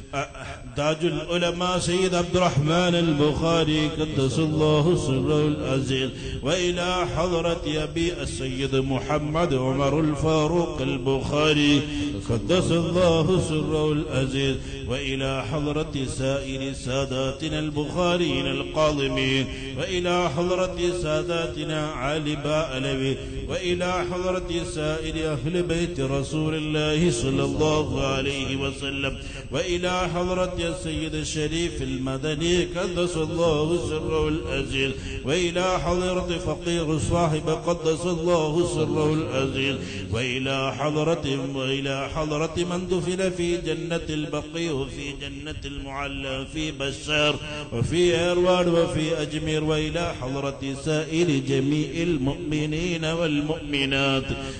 تاج العلماء سيد عبد الرحمن البخاري قدس الله سره العزيز وإلى حضرة أبي السيد محمد عمر الفاروق البخاري قدس الله سره العزيز وإلى حضرة سائر ساداتنا البخاريين القاضمين وإلى حضرة ساداتنا علي بألوي وإلى حضرة سائر أهل بيت رسول الله صلى الله عليه وسلم وإلى حضرة السيد الشريف المدني قدس الله سره العزيز وإلى حضرة فقير صاحب قدس الله سره العزيز وإلى حضرة وإلى حضرة من دفن في جنة البقيع وفي جنة المعلى في بشار وفي أروان وفي أجمير وإلى حضرة سائر جميع المؤمنين والمؤمنات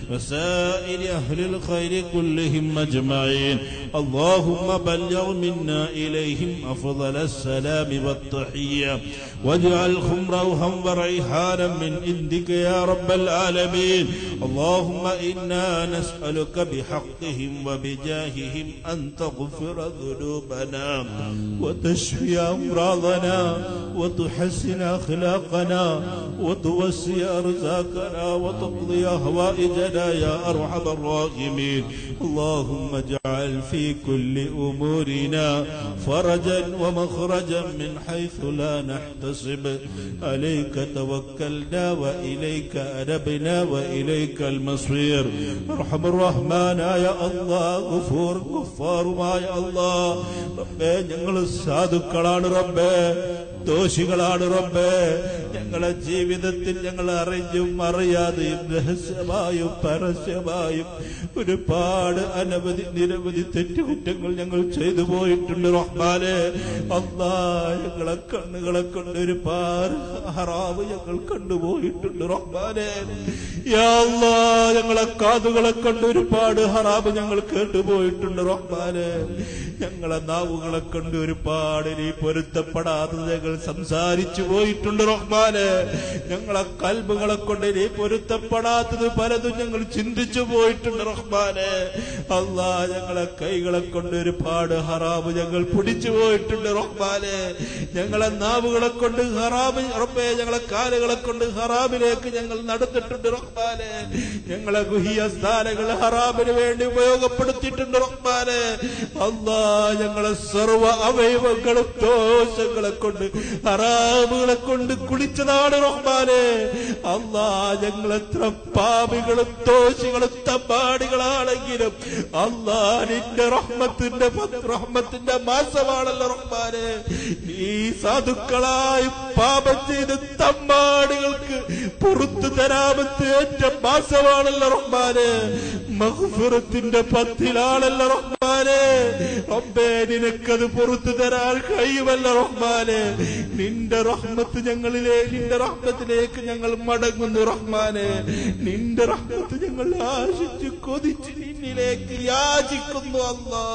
وسائر أهل الخير كلهم أجمعين اللهم بلغ منا إليهم أفضل السلام والتحية واجعلهم روحا وريحانا من عندك يا رب العالمين اللهم إنا نسألك بحقهم وبجاههم أن تغفر ذنوبنا وتشفي أمراضنا وتحسن أخلاقنا وتوسع أرزاقنا وتقضي هوائجنا يا أرحم الراحمين اللهم اجعل في كل أمورنا فرجا ومخرجا من حيث لا نحتسب عليك توكلنا وإليك أنبنا وإليك المصير أرحم الرحمن يا الله غفور غفار يا الله റബ്ബേ ഞങ്ങൾ സാധുക്കളാണ് റബ്ബേ ദോഷികളാണ് റബ്ബേ ഞങ്ങളെ ജീവിതത്തിൽ ഞങ്ങൾ അറിഞ്ഞും അറിയാതെയും രഹസ്യമായും പരസ്യമായും ഒരുപാട് അനവധി നിരവധി തെറ്റുകുറ്റങ്ങൾ ഞങ്ങൾ ചെയ്തു പോയിട്ടുണ്ട് റഹ്മാനെ അല്ലാ ഞങ്ങളെ കണ്ണുകളെ കൊണ്ട് ഒരുപാട് ഹറാവ് ഞങ്ങൾ കണ്ടുപോയിട്ടുണ്ട് റഹ്മാനെ യാ അല്ലാ ഞങ്ങളെ കാതുകളെ കൊണ്ട് ഒരുപാട് ഹറാബ് ഞങ്ങൾ കേട്ടുപോയിട്ടുണ്ട് റഹ്മാനെ ഞങ്ങളെ നാവുകളെ കൊണ്ട് ഒരുപാട് നീ പൊരുത്തപ്പെടാത്തത് ഞങ്ങൾ സംസാരിച്ചു പോയിട്ടുണ്ട് റഹ്മാനെ ഞങ്ങളെ കൽബുകളെ കൊണ്ട് നീ പൊരുത്തപ്പെടാത്തത് പലതും ഞങ്ങൾ ചിന്തിച്ചു പോയിട്ടുണ്ട് റഹ്മാനെ അല്ലാ ഞങ്ങളെ കൈകളെ കൊണ്ട് ഒരുപാട് ഹറാബ് ഞങ്ങൾ പിടിച്ചു പോയിട്ടുണ്ട് റഹ്മാനെ ഞങ്ങളെ നാവുകളെ കൊണ്ട് ഹറാബ് റബ്ബേ ഞങ്ങളെ കാലുകളെ കൊണ്ട് ഹറാബിലേക്ക് ഞങ്ങൾ നടത്തിയിട്ടുണ്ട് റഹ്മാനെ ഞങ്ങളെ ഗുഹിയ സ്ഥാനങ്ങൾ ഹറാബിന് വേണ്ടി ഉപയോഗപ്പെടുത്തിയിട്ടുണ്ട് റഹ്മാനെ അല്ലാ ഞങ്ങളെ സർവ അവയവങ്ങളും ദോഷങ്ങളെ കൊണ്ട് ഹറാബുകളെ കൊണ്ട് കുളിച്ചതാണ് റഹ്മാനെ അല്ലാ ഞങ്ങൾ എത്ര പാപികളും ദോഷികളും തമ്പാടികളാണെങ്കിലും അല്ലാ നിന്റെ റഹ്മത്തിന്റെ പത്ത് റഹ്മത്തിന്റെ മാസമാണല്ലോ റഹ്മാനെ നീ സാധുക്കളായി പാപം ചെയ്ത് തമ്പാടികൾക്ക് പുറത്തു തരാമത്ത് ഏറ്റ മാസമാണല്ലോ റഹ്മാനെ മഹ്ഫുറത്തിന്റെ പത്തിലാണല്ലോ റഹ്മാനെ റബ്ബേ നിനക്കത് പുറത്തു തരാൻ കഴിയുമല്ല റഹ്മാനെ നിന്റെ റഹ്മത്ത് ഞങ്ങളിലെ നിന്റെ റഹ്മത്തിലേക്ക് ഞങ്ങൾ മടങ്ങുന്നു റഹ്മാനെ നിന്റെ റഹ്മത്ത് ഞങ്ങൾ ആശിച്ച് കൊതിച്ച് നിന്നിലേക്ക് യാചിക്കുന്നു അല്ലാ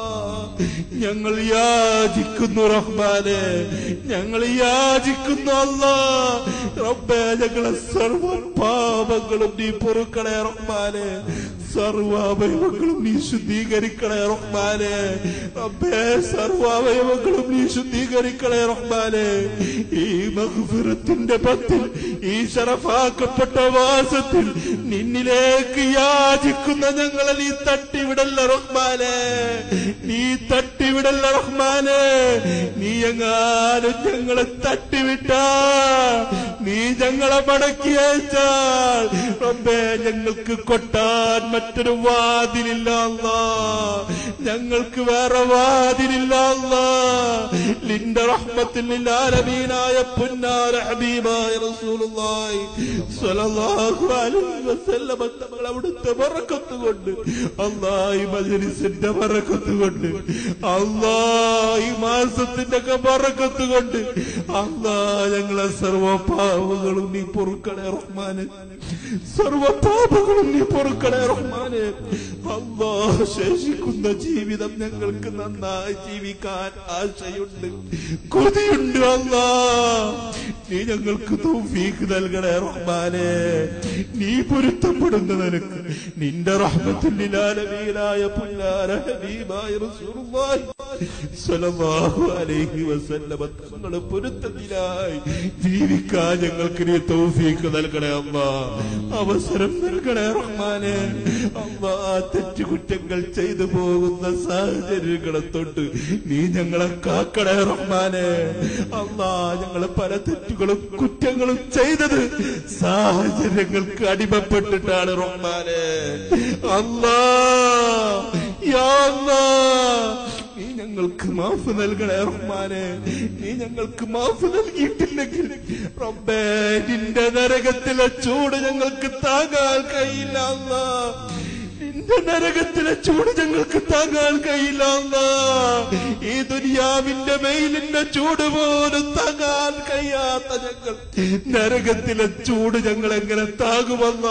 ഞങ്ങൾ യാചിക്കുന്നു റഹ്മാനെ ഞങ്ങൾ യാചിക്കുന്നു അല്ലാ റബ്ബേ ഞങ്ങളെ സർവ പാപങ്ങളും നീ പൊറുക്കണേ റഹ്മാനെ സർവാവയവങ്ങളും നീ ശുദ്ധീകരിക്കണേ റഹ്മാനെ റബ്ബേ സർവാവയവങ്ങളും നീ ശുദ്ധീകരിക്കണേ റഹ്മാനെ ഈ മഹ്ഫിറത്തിന്റെ പത്തിൽ ഈ ശറഫാക്കപ്പെട്ട വാസത്തിൽ നിന്നിലേക്ക് യാചിക്കുന്ന ഞങ്ങളെ നീ തട്ടിവിടല്ല റഹ്മാനെ നീ തട്ടിവിടല്ല റഹ്മാനെ നീ എങ്ങാനും ഞങ്ങളെ തട്ടിവിട്ടാ നീ ഞങ്ങളെ മടക്കി അയച്ചാൽ റബ്ബേ ഞങ്ങൾക്ക് കൊട്ടാൻ മറ്റൊരു വാതിലില്ല അല്ലാ ഞങ്ങൾക്ക് വേറെ വാതിലില്ല അല്ലാ നിന്റെ റഹ്മത്തിൽ നിന്നാലമീനായ പുന്നാര ഹബീബായ റസൂലുള്ളാഹി സ്വല്ലല്ലാഹു അലൈഹി വസല്ലം തങ്ങൾ അവിടുത്തെ ബറക്കത്ത് കൊണ്ട് അല്ലാ ഈ മജ്ലിസിന്റെ ബറക്കത്ത് കൊണ്ട് അല്ലാ ഈ മാസത്തിന്റെ ഒക്കെ ബറക്കത്ത് കൊണ്ട് അല്ലാ ഞങ്ങളെ സർവ പാപങ്ങളും നീ പൊറുക്കണേ റഹ്മാനെ സർവ പാപങ്ങളും നീ പൊറുക്കണേ റഹ്മാനെ അല്ലാ ശേഷിക്കുന്ന ജീവിതം ഞങ്ങൾക്ക് നന്നായി ജീവിക്കാൻ ആശയുണ്ട് കൊതിയുണ്ട് അല്ലാ നീ ഞങ്ങൾക്ക് തൗഫീഖ് നൽകണേ റഹ്മാനെ നീ പൊരുത്തപ്പെടുന്ന നിനക്ക് നിന്റെ റഹ്മത്തുല്ലാലമീനായ പുല്ലാര ഹബീബായ റസൂലുള്ളാഹി സ്വല്ലല്ലാഹു അലൈഹി വസല്ലമ തങ്ങൾ പൊരുത്തത്തിലായി ജീവിക്കാൻ ഞങ്ങൾക്ക് നീ തൗഫീഖ് നൽകണേ അല്ലാ അവസരം നൽകണേ റഹ്മാനെ അല്ലാ തെറ്റുകുറ്റങ്ങൾ ചെയ്തു പോകുന്ന സാഹചര്യങ്ങളെ തൊട്ട് നീ ഞങ്ങളെ കാക്കണേ റഹ്മാനെ അല്ലാ ഞങ്ങൾ പല തെറ്റുകളും കുറ്റങ്ങളും ചെയ്തത് സാഹചര്യങ്ങൾക്ക് അടിമപ്പെട്ടിട്ടാണ് റഹ്മാനെ അല്ലാ യാ അല്ലാ നീ ഞങ്ങൾക്ക് മാഫ് നൽകണേ റഹ്മാനെ നീ ഞങ്ങൾക്ക് മാഫ് നൽകിയിട്ടില്ലെങ്കിൽ റബ്ബേ നിന്റെ നരകത്തിലെ ചൂട് ഞങ്ങൾക്ക് താങ്ങാൻ കഴിയില്ല അല്ലാ നിന്റെ നരകത്തിലെ ചൂട് ഞങ്ങൾക്ക് താങ്ങാൻ കഴിയില്ല അല്ലാ. ഈ ദുനിയാവിന്റെ മെയിലിന്റെ ചൂട് പോലും താങ്ങാൻ കഴിയാത്ത ഞങ്ങൾ നരകത്തിലെ ചൂട് ഞങ്ങൾ എങ്ങനെ താങ്ങുമല്ല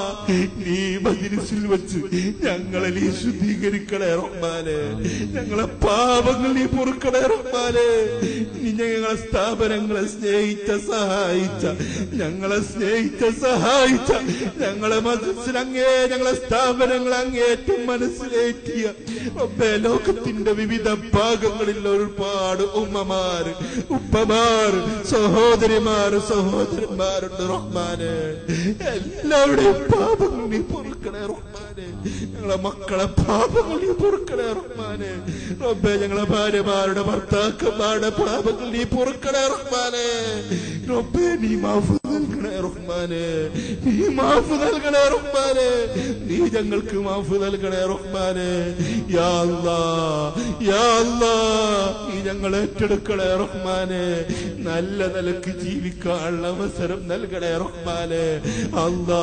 നീ മജിലിസിൽ വെച്ച് ഞങ്ങളെ നീ ശുദ്ധീകരിക്കണേ റഹ്മാനെ ഞങ്ങളെ പാപങ്ങൾ നീ പൊറുക്കണേ റഹ്മാനെ നീ ഞങ്ങളെ സ്ഥാപനങ്ങളെ സ്നേഹിച്ച സഹായിച്ച ഞങ്ങളെ സ്നേഹിച്ച സഹായിച്ച ഞങ്ങളെ മനസ്സിലങ്ങേ ഞങ്ങളെ സ്ഥാപനങ്ങൾ അങ്ങേറ്റം മനസ്സിലേറ്റിയ റബ്ബേ ലോകത്തിന്റെ വിവിധ ഭാഗങ്ങളിൽ ഒരുപാട് ഉമ്മമാര് ഉപ്പമാർ സഹോദരിമാർ സഹോദരന്മാരുണ്ട് റഹ്മാന് എല്ലാവരുടെയും പാപങ്ങൾ നീ പൊറുക്കണേ റഹ്മാനെ ഞങ്ങളെ മക്കളെ പാപങ്ങൾ നീ പൊറുക്കണേ റഹ്മാനെ റബ്ബേ ഞങ്ങളെ ഭാര്യമാരുടെ ഭർത്താക്കന്മാരുടെ പാപങ്ങൾ നീ പൊറുക്കണേ റഹ്മാനെ റബ്ബേ നീ മാഫ് നൽകണേ റഹ്മാനെ നീ മാഫ് നൽകണേ റഹ്മാനെ നീ ഞങ്ങൾക്ക് മാഫ് നൽകണേ റഹ്മാനെ യാ അല്ലാ യാ അല്ലാ നീ ഞങ്ങൾ ഏറ്റെടുക്കണേ റഹ്മാനെ നല്ല നിലക്ക് ജീവിക്കാനുള്ള അവസരം നൽകണേ റഹ്മാനെ അല്ലാ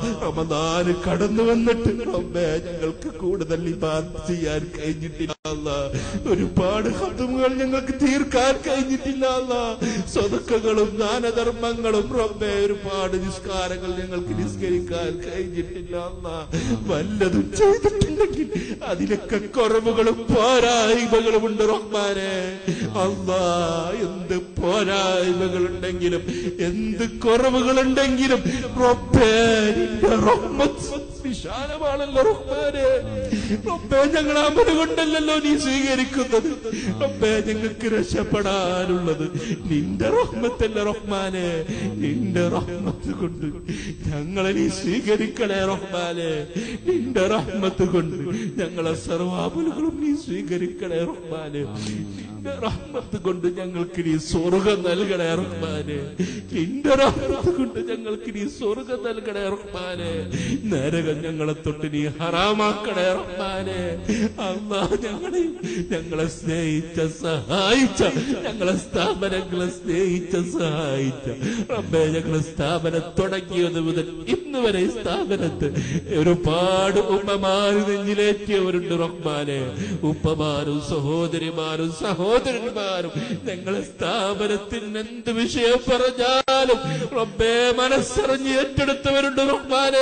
റമദാന് കടന്നു വന്നിട്ട് റബ്ബേ ഞങ്ങൾക്ക് കൂടുതൽ ഇബാദത്ത് ചെയ്യാൻ കഴിഞ്ഞിട്ടില്ല അല്ലാ. ഒരുപാട് ഹത്തുമുകൾ ഞങ്ങൾക്ക് തീർക്കാൻ കഴിഞ്ഞിട്ടില്ല അല്ലാ. സ്വതക്കകളും ദാനധർമ്മങ്ങളും റബ്ബേ ഒരുപാട് നിസ്കാരങ്ങൾ ഞങ്ങൾക്ക് നിസ്കരിക്കാൻ കഴിഞ്ഞിട്ടില്ല അല്ലാ. വല്ലതും ചെയ്തിട്ടുണ്ടെങ്കിൽ അതിലൊക്കെ കുറവുകളും പോരായ്മകളും ഉണ്ട് റഹ്മാനെ അല്ലാ എന്ത് പോരായ്മകളുണ്ടെങ്കിലും എന്ത് കുറവുകളുണ്ടെങ്കിലും റബ്ബേ നിന്റെ റഹ്മത്ത് വിശാലമാണല്ലോ റഹ്മാനെ റബ്ബേ ഞങ്ങൾ അമല് കൊണ്ടല്ലല്ലോ നീ സ്വീകരിക്കുന്നത് റബ്ബേ ഞങ്ങൾക്ക് രക്ഷപ്പെടാനുള്ളത് നിന്റെ റഹ്മത്തല്ല റഹ്മാനെ നിന്റെ റഹ്മത്ത് കൊണ്ട് ഞങ്ങളെ നീ സ്വീകരിക്കണേ റഹ്മാനെ നിന്റെ റഹ്മത്ത് കൊണ്ട് ഞങ്ങളെ സർവാപലുകളും നീ സ്വീകരിക്കണേ റഹ്മാനെ നിന്റെ റഹ്മത്ത് കൊണ്ട് ഞങ്ങൾക്ക് നീ സ്വർഗം നൽകണേ റഹ്മാനെ നിന്റെ റഹ്മത്ത് കൊണ്ട് ഞങ്ങൾക്ക് നീ സ്വർഗം നൽകണേ റഹ്മാനെ നരകം ഞങ്ങളെ തൊട്ട് നീ ഹറാമാക്കണേ റഹ്മാനെ അള്ളാ ഞങ്ങളെ ഞങ്ങളെ സ്നേഹിച്ച സഹായിച്ച ഞങ്ങളെ സ്ഥാപനങ്ങളെ സ്നേഹിച്ച സഹായിച്ച റബ്ബേ ഞങ്ങളെ സ്ഥാപനം തുടങ്ങിയത് മുതൽ ഇന്ന് വരെ ഈ സ്ഥാപനത്ത് ഒരുപാട് ഉമ്മമാര് നെഞ്ചിലേറ്റിയവരുണ്ട് റഹ്മാനെ ഉപ്പമാരും സഹോദരിമാരും സഹോദരന്മാരും ഞങ്ങളെ സ്ഥാപനത്തിന് എന്ത് വിഷയം പറഞ്ഞാലും റബ്ബേ മനസ്സറിഞ്ഞ് ഏറ്റെടുത്തവരുണ്ട് റഹ്മാനെ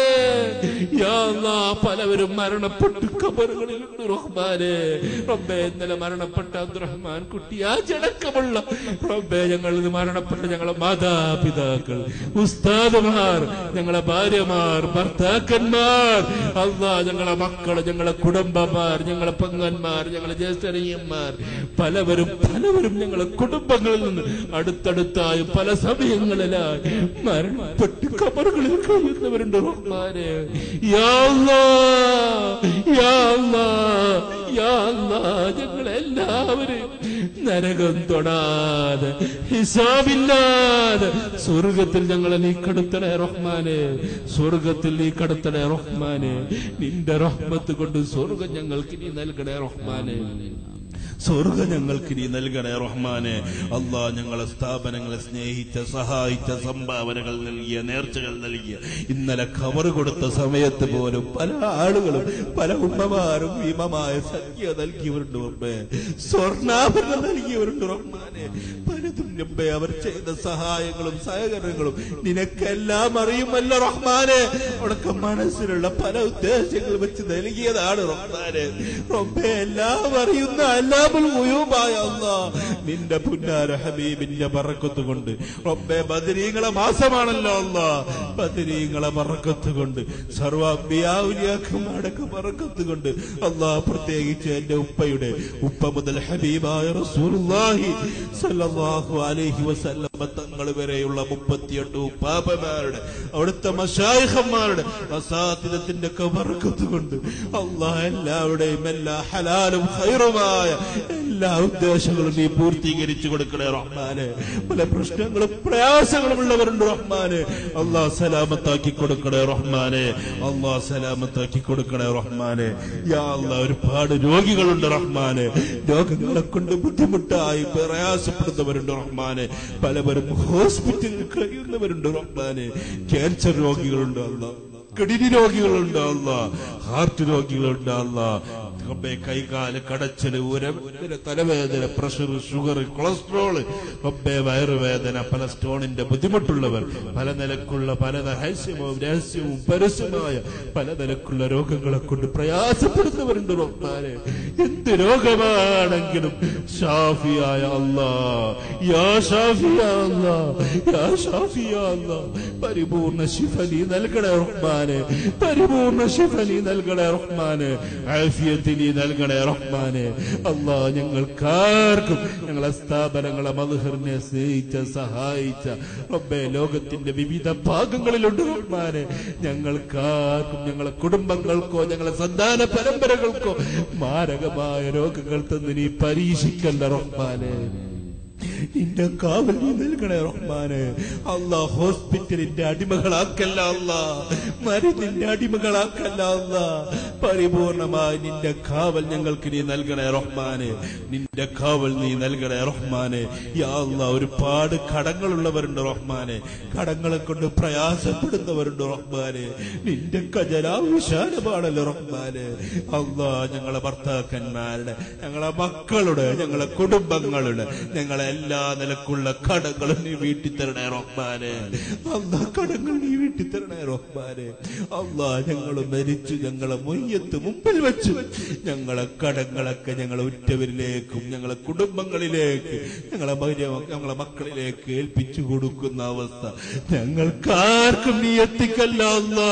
യാ അല്ലാ, പലവരും മരണപ്പെട്ടു കബറുകളിലുണ്ട് റഹ്മാനെ റബ്ബേ ഇന്നലെ മരണപ്പെട്ട അബ്ദുറഹ്മാൻ കുട്ടിയാജടക്കമുള്ള റബ്ബേ ഞങ്ങൾ ഇന്ന് മരണപ്പെട്ട ഞങ്ങളെ മാതാപിതാക്കൾ ഉസ്താദുമാർ ഞങ്ങളെ ഭാര്യമാർ ഭർത്താക്കന്മാർ അള്ളാ ഞങ്ങളെ മക്കള് ഞങ്ങളെ കുടുംബമാർ ഞങ്ങളെ പെങ്ങന്മാർ ഞങ്ങളെ ജ്യേഷ്ഠനീയന്മാർ പലവരും പലവരും ഞങ്ങളെ കുടുംബങ്ങളിൽ നിന്ന് അടുത്തടുത്തായി പല സമയങ്ങളിലായി മരണപ്പെട്ട് കബറുകളിൽ കഴിയുന്നവരുണ്ട് റഹ്മാനെ യാ അല്ലാ, യാ അല്ലാ, യാ അല്ലാ, ഞങ്ങളെല്ലാവരും നരകം തൊടാതെ ഹിസാബില്ലാതെ സ്വർഗത്തിൽ ഞങ്ങളെ നീ കടത്തണേ റഹ്മാനെ സ്വർഗത്തിൽ നീ കടത്തണേ റഹ്മാനെ നിന്റെ റഹ്മത്ത് കൊണ്ട് സ്വർഗം ഞങ്ങൾക്ക് നീ നൽകണേ റഹ്മാനെ സ്വർഗം ഞങ്ങൾക്ക് നീ നൽകണേ റഹ്മാനെ അള്ളാ ഞങ്ങളെ സ്ഥാപനങ്ങളെ സ്നേഹിച്ച സഹായിച്ച സംഭാവനകൾ നൽകിയ നേർച്ചകൾ നൽകിയ ഇന്നലെ കവർ കൊടുത്ത സമയത്ത് പോലും പല ആളുകളും പല ഉമ്മമാരും ഭീമമായ സംഖ്യ നൽകിയവരുണ്ട് റബ്ബേ സ്വർണ്ണാഭരണം നൽകിയവരുണ്ട് റഹ്മാനെ പലതും റബ്ബേ അവർ ചെയ്ത സഹായങ്ങളും സഹകരണങ്ങളും നിനക്കെല്ലാം അറിയുമല്ലോ റഹ്മാനെ അവിടൊക്കെ മനസ്സിലുള്ള പല ഉദ്ദേശങ്ങൾ വെച്ച് നൽകിയതാണ് റഹ്മാനെ റബ്ബേ എല്ലാം അറിയുന്ന അല്ലാമുൽ ഗുയൂബായ അല്ലാ നിന്റെ പുന്നാര ഹബീബിന്റെ ബറക്കത്ത് കൊണ്ട് റബ്ബേ ബദരീങ്ങളെ മാസമാണല്ലോ അല്ലാ ബദരീങ്ങളെ ബറക്കത്ത് കൊണ്ട് സർവാഭ്യാവുലിയാക്കന്മാരുടെ ബറക്കത്ത് കൊണ്ട് അല്ലാ പ്രത്യേകിച്ച് എന്റെ ഉപ്പയുടെ ഉപ്പ മുതൽ ഹബീബായ റസൂലുള്ളാഹി സല്ലല്ലാഹു അലൈഹി വസല്ലമ തങ്ങൾ വരെയുള്ള മുപ്പത്തിയെട്ട് ഉപ്പാപ്പമാരുടെ അവിടുത്തെ മശായിഹന്മാരുടെ അസാധ്യതത്തിന്റെ ബറക്കത്ത് കൊണ്ട് അല്ലാ എല്ലാവരുടെയും എല്ലാ ഹലാലും ഖൈറുമായ എല്ലാ ഉദ്ദേശങ്ങളും നീ പൂർത്തീകരിച്ചു കൊടുക്കണേ റഹ്മാനെ പല പ്രശ്നങ്ങളും പ്രയാസങ്ങളും ഉള്ളവരുണ്ട് റഹ്മാനെ അള്ളാ സലാമത്താക്കി കൊടുക്കണേ റഹ്മാനെ അള്ളാ സലാമത്താക്കി കൊടുക്കണേ റഹ്മാനെ യാ അള്ളാ ഒരുപാട് രോഗികളുണ്ട് റഹ്മാനെ രോഗങ്ങളെ കൊണ്ട് ബുദ്ധിമുട്ടായി പ്രയാസപ്പെടുന്നവരുണ്ട് റഹ്മാനെ പലവരും ഹോസ്പിറ്റലിൽ കഴിയുന്നവരുണ്ട് റഹ്മാനെ ക്യാൻസർ രോഗികളുണ്ട് അള്ളാ കിഡ്നി രോഗികളുണ്ട് അല്ല ഹാർട്ട് രോഗികളുണ്ട് അല്ല റബ്ബെ കൈകാല് കടച്ചല് ഉരവേദന തലവേദന പ്രഷർ ഷുഗർ കൊളസ്ട്രോള് റബ്ബെ വയറുവേദന പല സ്റ്റോണിന്റെ ബുദ്ധിമുട്ടുള്ളവർ പല നിലക്കുള്ള പല രഹസ്യവും രഹസ്യവും പരസ്യമായ പല നിലക്കുള്ള രോഗങ്ങളെ കൊണ്ട് പ്രയാസപ്പെടുന്നവരുണ്ട് റബ്ബാനെ എന്ത് രോഗമാണെങ്കിലും ഷാഫിയായ അല്ലാ യാ ഷാഫിയ അല്ലാ യാ ഷാഫിയ അല്ലാ പരിപൂർണ ശിഫ നീ നൽകണേ റഹ്മാനെ പരിപൂർണ ശിഫ നീ നൽകണേ റഹ്മാനെ ആഫിയത്ത് നീ നൽകണേ റഹ്മാനെ അല്ലാ ഞങ്ങൾക്കാർക്കും ഞങ്ങളെ സ്ഥാപനങ്ങളെ മധുഹറിനെ സ്നേഹിച്ച സഹായിച്ച റബ്ബേ ലോകത്തിന്റെ വിവിധ ഭാഗങ്ങളിലുണ്ട് റഹ്മാനെ ഞങ്ങൾക്കാർക്കും ഞങ്ങളെ കുടുംബങ്ങൾക്കോ ഞങ്ങളെ സന്താന പരമ്പരകൾക്കോ മാരകമായ രോഗങ്ങൾ തന്ന് നീ പരീക്ഷിക്കല്ല റഹ്മാനെ നിന്റെ കാവൽ നീ നൽകണേ റഹ്മാനെ അല്ലാ ഹോസ്പിറ്റലിന്റെ അടിമകളാക്കല്ല അല്ലാ മരുന്നിന്റെ അടിമകളാക്കല്ല അല്ലാ പരിപൂർണമായി നിന്റെ കാവൽ ഞങ്ങൾക്ക് നീ നൽകണേ റഹ്മാനെ നിന്റെ കാവൽ നീ നൽകണേ റഹ്മാനെ യാ അല്ലാ ഒരുപാട് കടങ്ങളുള്ളവരുണ്ട് റഹ്മാനെ കടങ്ങളെ കൊണ്ട് പ്രയാസപ്പെടുന്നവരുണ്ട് റഹ്മാനെ നിന്റെ ഖജനാ വിശാലമാണല്ലോ റഹ്മാനെ അല്ലാ ഞങ്ങളെ ഭർത്താക്കന്മാരുടെ ഞങ്ങളെ മക്കളുടെ ഞങ്ങളെ കുടുംബങ്ങളുടെ ഞങ്ങളെ എല്ലാ നിലക്കുള്ള കടങ്ങളും നീ വീട്ടി തരണേ റഹ്മാനെ അല്ലാ കടങ്ങൾ നീ വീട്ടി തരണേ റഹ്മാനെ അല്ലാ ഞങ്ങൾ മരിച്ചു ഞങ്ങളെ മൊയ്യത്ത് മുമ്പിൽ വെച്ചു ഞങ്ങളെ കടങ്ങളൊക്കെ ഞങ്ങളെ ഉറ്റവരിലേക്കും ഞങ്ങളെ കുടുംബങ്ങളിലേക്ക് ഞങ്ങളെ ഭാര്യ ഞങ്ങളെ മക്കളിലേക്ക് ഏൽപ്പിച്ചു കൊടുക്കുന്ന അവസ്ഥ ഞങ്ങൾക്കാർക്കും നീ എത്തിക്കല്ല അല്ലാ.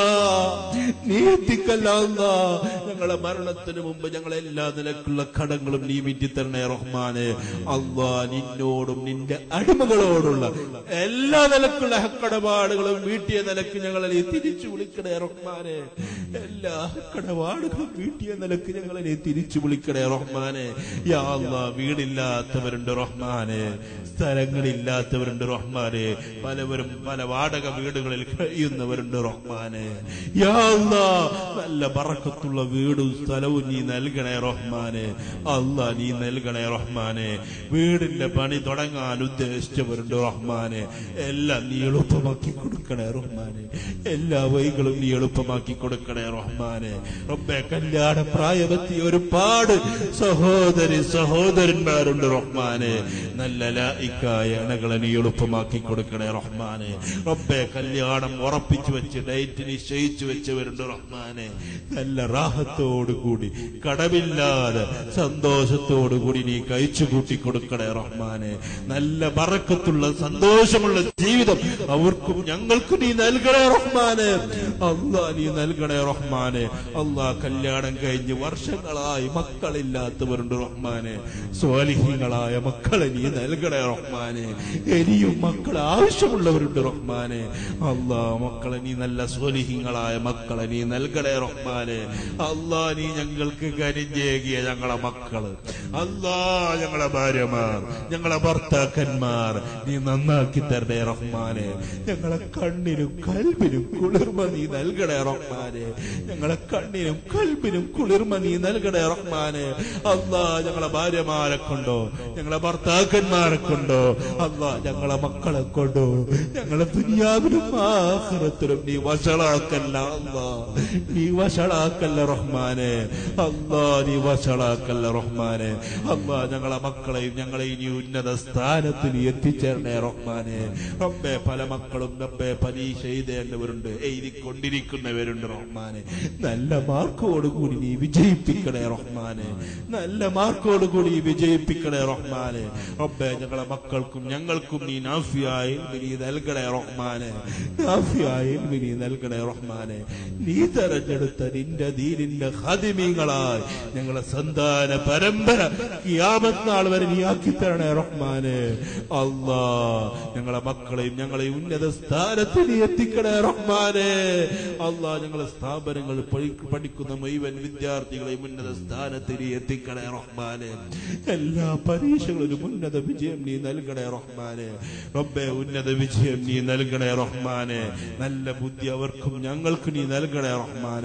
നീ എത്തിക്കല്ല അല്ലാ. ഞങ്ങളെ മരണത്തിന് മുമ്പ് ഞങ്ങളെ എല്ലാ നിലക്കുള്ള കടങ്ങളും നീ വീട്ടി തരണേ റഹ്മാനെ അള്ളാ നിന്നോടും നിന്റെ അടിമകളോടുള്ള എല്ലാ നിലക്കുള്ള കടപാടുകളും വീട്ടിയ നിലക്ക് ഞങ്ങളെ നീ തിരിച്ചു വിളിക്കണേ റഹ്മാനെ എല്ലാ കടപാടുകളും വീട്ടിയ നിലക്ക് ഞങ്ങളെ നീ തിരിച്ചു വിളിക്കണേ റഹ്മാനെ യാ അള്ളാ വീടില്ലാത്തവരുണ്ട് റഹ്മാനെ സ്ഥലങ്ങളില്ലാത്തവരുണ്ട് റഹ്മാനെ പലവരും പല വാടക വീടുകളിൽ കഴിയുന്നവരുണ്ട് റഹ്മാനെ യാ അള്ളാ നല്ല ബറക്കത്തുള്ള വീടും സ്ഥലവും നീ നൽകണേ റഹ്മാനെ അള്ളാ നീ നൽകണേ റഹ്മാനെ വീടിന്റെ പണി തുടങ്ങാൻ ഉദ്ദേശിച്ചവരുണ്ട് റഹ്മാനെ എല്ലാം നീ എളുപ്പമാക്കി കൊടുക്കണേ റഹ്മാനെ എല്ലാ വൈകളും നീ എളുപ്പമാക്കി കൊടുക്കണേ റഹ്മാനെ റബ്ബെ കല്യാണ പ്രായമെത്തിയ ഒരുപാട് സഹോദരി സഹോദരന്മാരുണ്ട് റഹ്മാനെ നല്ല ലായിക്കായ അണകളെ നീ എളുപ്പമാക്കി കൊടുക്കണേ റഹ്മാനെ റബ്ബെ കല്യാണം ഉറപ്പിച്ചു വെച്ച് ഡേറ്റ് നിശ്ചയിച്ചു വെച്ചവരുണ്ട് റഹ്മാനെ നല്ല റാഹത്തോടു കൂടി കടമില്ലാതെ സന്തോഷത്തോടു കൂടി നീ കഴിച്ചു കൂട്ടി കൊടുക്കണേ റഹ്മാനെ നല്ല ബറക്കത്തുള്ള സന്തോഷമുള്ള ജീവിതം അവർക്കും ഞങ്ങൾക്കും നീ നൽകണേ റഹ്മാനെ അള്ളാ നീ നൽകണേ റഹ്മാനെ അള്ളാ കല്യാണം കഴിഞ്ഞ് വർഷങ്ങളായി മക്കളില്ലാത്തവരുണ്ട് റഹ്മാനെ സ്വാലിഹ്യങ്ങളായ മക്കളെ നീ നൽകണേ റഹ്മാനെ ഇനിയും മക്കൾ ആവശ്യമുള്ളവരുണ്ട് റഹ്മാനെ അള്ളാ മക്കളെ നീ നല്ല സ്വാലിഹ്യങ്ങളായ മക്കളെ നീ നൽകണേ റഹ്മാനെ അള്ളാ നീ ഞങ്ങൾക്ക് കരിഞ്ഞേകിയ ഞങ്ങളെ മക്കള് അള്ളാ ഞങ്ങളെ ഭാര്യമാർ ഞങ്ങളെ ഭർത്താക്കന്മാർ നീ നന്നാക്കി തരണേ റഹ്മാനെ ഞങ്ങളെ കണ്ണിനും കൽബിനും കുളിർമ നീ നൽകണേ റഹ്മാനെ ഞങ്ങളെ കണ്ണിനും കൽബിനും കുളിർമ നീ നൽകണേ റഹ്മാനെ അള്ളാ ഞങ്ങളെ ഭാര്യമാരെ കൊണ്ടോ ഞങ്ങളെ ഭർത്താക്കന്മാരെ കൊണ്ടോ അള്ളാ ഞങ്ങളെ മക്കളെ കൊണ്ടോ ഞങ്ങളെ ദുനിയാവിനും ആഖിറത്തിലും നീ വഷളാക്കല്ല അള്ളാ നീ വഷളാക്കല്ല റഹ്മാനെ അള്ളാ നീ വഷളാക്കല്ല റഹ്മാനെ അള്ളാ ഞങ്ങളെ മക്കളെയും ഞങ്ങളെ ഇനി ഉന്നത സ്ഥാനത്ത് നീ എത്തിച്ചേരണേ റഹ്മാനെ റബ്ബെ പല മക്കളും റബ്ബെ പരീക്ഷ എഴുതേണ്ടവരുണ്ട് എഴുതിക്കൊണ്ടിരിക്കുന്നവരുണ്ട് റഹ്മാനെ നല്ല മാർക്കോട് കൂടി നീ വിജയിപ്പിക്കണേ റഹ്മാനെ നല്ല മാർക്കോട് കൂടി വിജയിപ്പിക്കണേ റഹ്മാനെ റബ്ബെ ഞങ്ങളെ മക്കൾക്കും ഞങ്ങൾക്കും നീ നാഫിയായ ഇൽമ് നീ നൽകണേ റഹ്മാനെ നാഫിയായ ഇൽമ് നീ നൽകണേ റഹ്മാനെ നീ തെരഞ്ഞെടുത്ത നിന്റെ ദീനിന്റെ ഖാദിമീങ്ങളായി ഞങ്ങളെ സന്താന പരമ്പര ഖിയാമത്ത് നാൾ വരെ നീ ആക്കി തരണേ റഹ്മാനെ അല്ലാ ഞങ്ങളെ മക്കളെയും ഞങ്ങളെയും ഉന്നത സ്ഥാനത്ത് നീ എത്തിക്കണേ റഹ്മാനെ അല്ലാ ഞങ്ങളെ സ്ഥാപനങ്ങൾ പഠി- പഠിക്കുന്ന മുഴുവൻ വിദ്യാർത്ഥികളെയും ഉന്നത സ്ഥാനത്ത് നീ എത്തിക്കണേ റഹ്മാനെ എല്ലാ പരീക്ഷകളിലും ഉന്നത വിജയം നീ നൽകണേ റഹ്മാനെ റബ്ബെ ഉന്നത വിജയം നീ നൽകണേ റഹ്മാനെ നല്ല ബുദ്ധി അവർക്കും ഞങ്ങൾക്ക് നീ നൽകണേ റഹ്മാനെ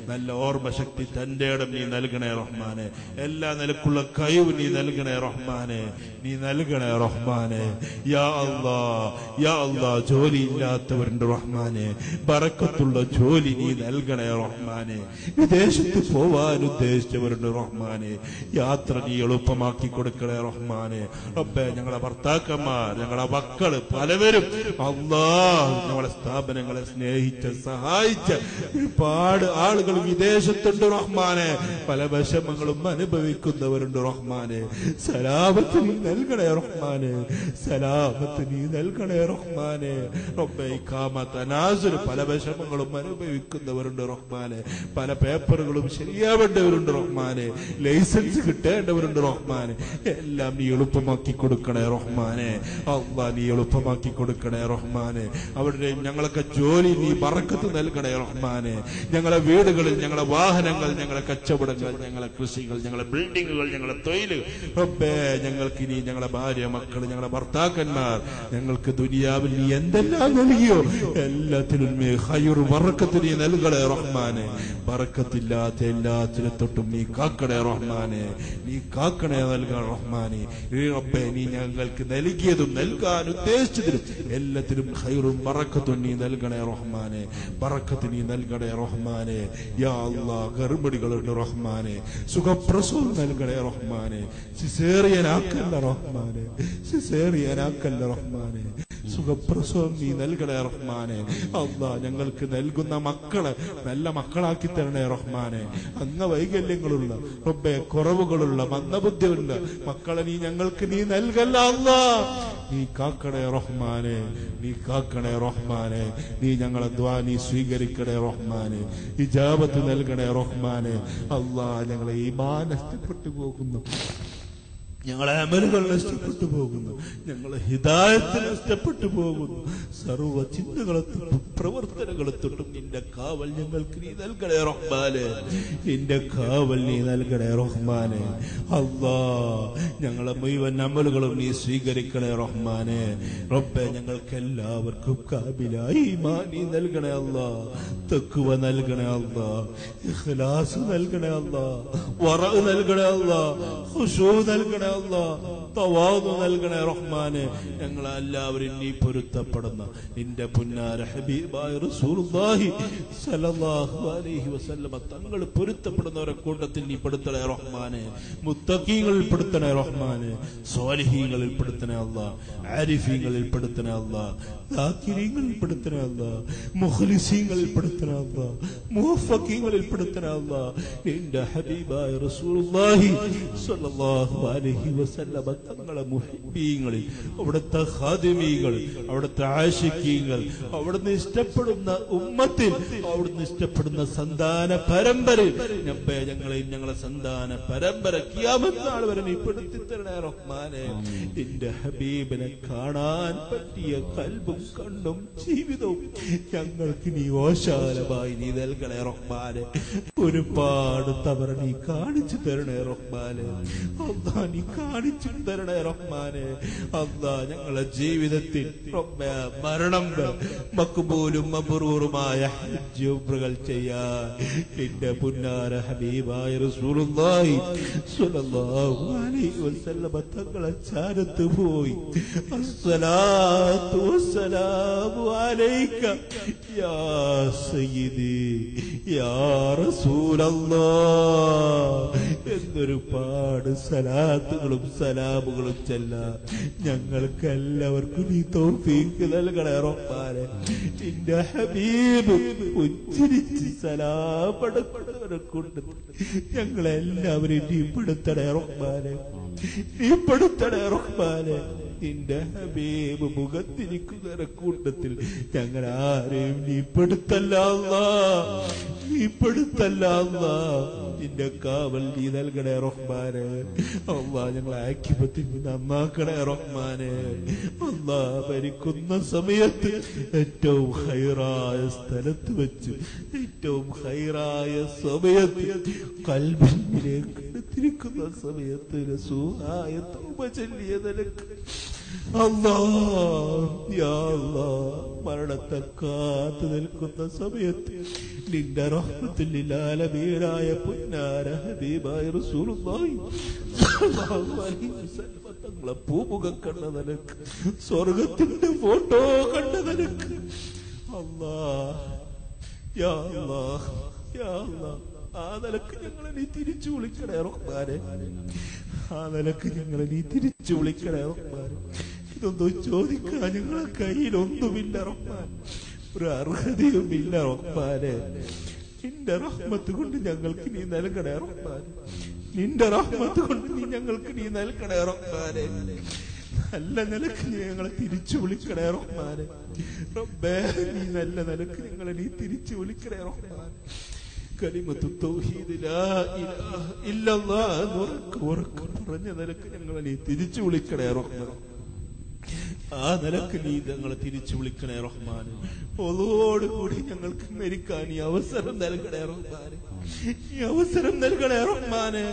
നല്ല ഓർമ്മശക്തി തന്റെ ഇടം നീ നൽകണേ റഹ്മാനെ എല്ലാ നിലക്കുള്ള കഴിവ് നീ നൽകണേ റഹ്മാനെ നീ നൽകണേ റഹ്മാനെ യാ അല്ലാ യാ അല്ലാ ജോലി ഇല്ലാത്തവരുണ്ട് റഹ്മാനെ ബറക്കത്തുള്ള ജോലി നീ നൽകണേ റഹ്മാനെ വിദേശത്ത് പോവാൻ ഉദ്ദേശിച്ചവരുണ്ട് റഹ്മാനെ യാത്ര നീ എളുപ്പമാക്കി കൊടുക്കണേ റഹ്മാനെ റബ്ബേ ഞങ്ങളെ ഭർത്താക്കന്മാർ ഞങ്ങളെ മക്കള് പലവരും അല്ലാ ഞങ്ങളെ സ്ഥാപനങ്ങളെ സ്നേഹിച്ച സഹായിച്ച ഒരുപാട് ആളുകൾ വിദേശത്തുണ്ട് റഹ്മാനെ പല വിഷമങ്ങളും അനുഭവിക്കുന്നവരുണ്ട് റഹ്മാനെ സലാമത്ത് നീ നൽകണേ റഹ്മാനെ സലാമത്ത് നീ നൽകണേ റഹ്മാനെ റബ്ബേ ഇഖാമത്ത് അനാസുര് പല വിഷമങ്ങളും അനുഭവിക്കുന്നവരുണ്ട് റഹ്മാനെ പല പേപ്പറുകളും ശരിയാവേണ്ടവരുണ്ട് റഹ്മാനെ ലൈസൻസ് കിട്ടേണ്ടവരുണ്ട് റഹ്മാനെ എല്ലാം നീ എളുപ്പമാക്കി കൊടുക്കണേ റഹ്മാനെ അള്ളാ നീ എളുപ്പമാക്കി കൊടുക്കണേ റഹ്മാനെ അവരുടെയും ഞങ്ങളൊക്കെ ജോലി നീ ബറക്കത്ത് നൽകണേ റഹ്മാനെ ഞങ്ങളെ വീടുകളിൽ ഞങ്ങളെ വാഹനങ്ങൾ ഞങ്ങളെ കച്ചവടങ്ങൾ ഞങ്ങളെ കൃഷികൾ ഞങ്ങളെ ബിൽഡിങ്ങുകൾ ഞങ്ങളെ തൊഴിലുകൾ റബ്ബേ ഞങ്ങൾക്ക് ഇനി ഞങ്ങളെ ഭാര്യ മക്കൾ ഞങ്ങളെ ഭർത്താക്കന്മാർ ഞങ്ങൾക്ക് ദുനിയാവിൽ നീ എന്തെല്ലാം നൽകിയോ എല്ലാത്തിനും നീ ഹയുർ വറക്കത്ത് നീ നൽകണേ റഹ്മാനെ ബറക്കത്തില്ലാത്ത എല്ലാത്തിനും തൊട്ടും നീ കാക്കണേ റഹ്മാനെ നീ കാക്കണേ നൽകണ റഹ്മാനെ ഈ റബ്ബേ നീ ഞങ്ങൾക്ക് നൽകിയതും നൽകാൻ ഉദ്ദേശിച്ചതിലും എല്ലാത്തിനും ഹൈറും ബറക്കത്തും നീ നൽകണേ റഹ്മാനെ ബറക്കത്ത് നീ നൽകണേ റഹ്മാനെ യാ അല്ലാ ഗർഭിണികളുണ്ട് റഹ്മാനെ സുഖപ്രസവം നൽകണേ റഹ്മാനെ സിസേറിയനാക്കല്ല റഹ്മാനെ സിസേറിയനാക്കല്ല റഹ്മാനെ സുഖപ്രസവം നീ നൽകണേ റഹ്മാനെ അള്ളാ ഞങ്ങൾക്ക് നൽകുന്ന മക്കളെ നല്ല മക്കളാക്കി തരണേ റഹ്മാനെ അംഗവൈകല്യങ്ങളുള്ള റബ്ബെ കുറവുകളുള്ള മന്ദബുദ്ധിയുള്ള മക്കളെ നീ ഞങ്ങൾക്ക് നീ നൽകല്ല അള്ളാ നീ കാക്കണേ റഹ്മാനെ നീ കാക്കണേ റഹ്മാനെ നീ ഞങ്ങളെ ദ്വാ നീ സ്വീകരിക്കണേ റഹ്മാനെ ഇജാബത്ത് നൽകണേ റഹ്മാനെ അള്ളാ ഞങ്ങളെ ഈ നഷ്ടപ്പെട്ടു പോകുന്നു ഞങ്ങളെ അമലുകൾ നഷ്ടപ്പെട്ടു പോകുന്നു ഞങ്ങളെ ഹിതായത്ത് നഷ്ടപ്പെട്ടു പോകുന്നു സർവ ചിന്തകളെ തൊട്ടും പ്രവർത്തനങ്ങളെ തൊട്ടും നിന്റെ കാവൽ ഞങ്ങൾക്ക് നീ നൽകണേ റഹ്മാനെ നിന്റെ കാവൽ നീ നൽകണേ റഹ്മാനെ അള്ളാ ഞങ്ങളെ മുഴുവൻ അമലുകളും നീ സ്വീകരിക്കണേ റഹ്മാനെ റബ്ബെ ഞങ്ങൾക്ക് എല്ലാവർക്കും കാബിലായി നീ നൽകണേ അല്ലാ തെക്കുവ നൽകണേ അല്ലാ ഇഖ്ലാസ് നൽകണേ അല്ലാ വറ നൽകണേ അല്ലാ ഖുശൂ നൽകണേ അല്ലാ തവാദു നൽകണേ റഹ്മാനെ ഞങ്ങൾ എല്ലാവരും നീ പൊരുത്തപ്പെടുന്ന നിന്റെ പുന്നാര ഹബീബായ റസൂലുള്ളാഹി സല്ലല്ലാഹു അലൈഹി വസല്ലമ തങ്ങൾ പൊരുത്തപ്പെടുന്നവരെ കൂട്ടത്തിൽ നീ പെടുത്തണേ റഹ്മാനെ മുത്തഖീങ്ങളിൽ പെടുത്തണേ റഹ്മാനെ സ്വാലിഹീങ്ങളിൽ പെടുത്തണേ അല്ലാ ആരിഫീങ്ങളിൽ പെടുത്തണേ അല്ലാ ദാക്കിരീങ്ങളിൽ പെടുത്തണേ അല്ലാ മുഖ്ലിസീങ്ങളിൽ പെടുത്തണേ അല്ലാ മുവഫഖീങ്ങളിൽ പെടുത്തണേ അല്ലാ നിന്റെ ഹബീബായ റസൂലുള്ളാഹി സല്ലല്ലാഹു അലൈഹി വസല്ലമ തങ്ങളെ മുഹിബീങ്ങളിൽ അവിടുത്തെ ഖാദിമീങ്ങൾ അവിടുത്തെ ആശിക്കീങ്ങൾ അവിടുന്ന് ഇഷ്ടപ്പെടുന്ന ഉമ്മത്തിൽ അവിടുന്ന് ഇഷ്ടപ്പെടുന്ന സന്താന പരമ്പരയിൽ ഞമ്മേ ഞങ്ങളെയും ഞങ്ങളെ സന്താന പരമ്പര കിയാമത്താൾ വരെ നീ പെടുത്തി തരണേ റഹ്മാനെ നിന്റെ ഹബീബിനെ കാണാൻ പറ്റിയ കൽബും കണ്ണും ജീവിതവും ഞങ്ങൾക്ക് നീ ഓശാലമായി നീ നൽകണേ റഹ്മാനെ ഒരുപാട് തവണ നീ കാണിച്ചു തരണേ റഹ്മാനെ അല്ലാ നീ കാണിച്ചു തരണേ റഹ്മാനെ അല്ലാ ഞങ്ങളെ ജീവിതത്തിൽ റബ്ബേ, മരണം വരെ മക്ബൂലും മബ്റൂറുമായ ഹജ്ജ് ഉംറകൾ ചെയ്യാൻ നിന്റെ പുന്നാര ഹബീബായ റസൂലുള്ളാഹി സ്വല്ലല്ലാഹു അലൈഹി വസല്ലമ തങ്ങളെ ചാരത്ത് പോയി അസ്സലാത്തു വസ്സലാമു അലൈക യാ സയ്യിദി യാ റസൂലല്ലാഹ് എന്നൊരുപാട് സലാത്തുകളും സലാമുകളും ചെല്ലാൻ ഞങ്ങൾക്ക് എല്ലാവർക്കും നീ തോഫീക്ക് നൽകണേ റബ്ബാനെ നിന്റെ ഹബീബ് ഉച്ചരിച്ച് സലാമടക്കുന്നവരെ കൊണ്ട് ഞങ്ങളെല്ലാവരും നീ പെടുത്തണേ റബ്ബാനെ നീ പെടുത്തണേ റഹ്മാനെ നിന്റെ ഹബീബ് മുഖത്തിരിക്കുന്നവരെ കൂട്ടത്തിൽ ഞങ്ങൾ ആരെയും നീ പെടുത്തല്ല അല്ലാ. നീ പെടുത്തല്ല അല്ലാ. നിന്റെ കാവൽ നീ നൽകണേ റഹ്മാനെ അള്ളാ ഞങ്ങളെ ആക്കിപ്പത്തിൽ നന്നാക്കണേ റഹ്മാനെ അള്ളാ ഭരിക്കുന്ന സമയത്ത് ഏറ്റവും ഹൈറായ സ്ഥലത്ത് വെച്ച് ഏറ്റവും ഹൈറായ സമയത്ത് കൽബിലേക്ക് എടുത്തിരിക്കുന്ന സമയത്ത് രസൂഹായ തൗബ ചൊല്ലിയ നിനക്ക് അല്ലാ യാ അല്ലാ മരണത്തെ കാത്തു നിൽക്കുന്ന സമയത്ത് നിന്റെ റഹ്മത്തുല്ലാലമീരായ പുന്നാര ഹബീബായ റസൂലുള്ളാഹി സ്വല്ലല്ലാഹു അലൈഹി വസല്ലം തങ്ങളെ പൂമുഖം കണ്ട നിനക്ക് സ്വർഗത്തിന്റെ ഫോട്ടോ കണ്ട നിനക്ക് അല്ലാ യാ അല്ലാ യാ അല്ലാ ആ നിലക്ക് ഞങ്ങളെ നീ തിരിച്ചു വിളിക്കണേ റഹ്മാനെ ആ നിലക്ക് ഞങ്ങളെ നീ തിരിച്ചു വിളിക്കണേ റഹ്മാനെ ഇതൊന്നും ചോദിക്കാൻ ഞങ്ങളെ കയ്യിലൊന്നുമില്ല റഹ്മാൻ ഒരു അർഹതയുമില്ല റഹ്മാനെ നിന്റെ റഹ്മത്ത് കൊണ്ട് ഞങ്ങൾക്ക് നീ നൽകണേ റഹ്മാനെ നിന്റെ റഹ്മത്ത് കൊണ്ട് നീ ഞങ്ങൾക്ക് നീ നൽകണേ റഹ്മാനെ നല്ല നിലക്ക് നീ ഞങ്ങളെ തിരിച്ചു വിളിക്കണേ റഹ്മാനെ റബ്ബേ നീ നല്ല നിലക്ക് ഞങ്ങളെ നീ തിരിച്ചു വിളിക്കണേ റഹ്മാനെ കലിമത്തു തൗഹീദ് ലാ ഇലാഹ ഇല്ലല്ലാഹ് എന്ന് ഉറക്കെ ഉറക്കെ പറഞ്ഞ നിലക്ക് ഞങ്ങളെ നീ തിരിച്ചു വിളിക്കണേ റഹ്മാൻ ആ നിലക്ക് നീ ഞങ്ങളെ തിരിച്ചു വിളിക്കണേ റഹ്മാൻ ഒതോടുകൂടി ഞങ്ങൾക്ക് മരിക്കാൻ ഈ അവസരം നൽകണേ റഹ്മാന് ഈ അവസരം നൽകണേ റഹ്മാന്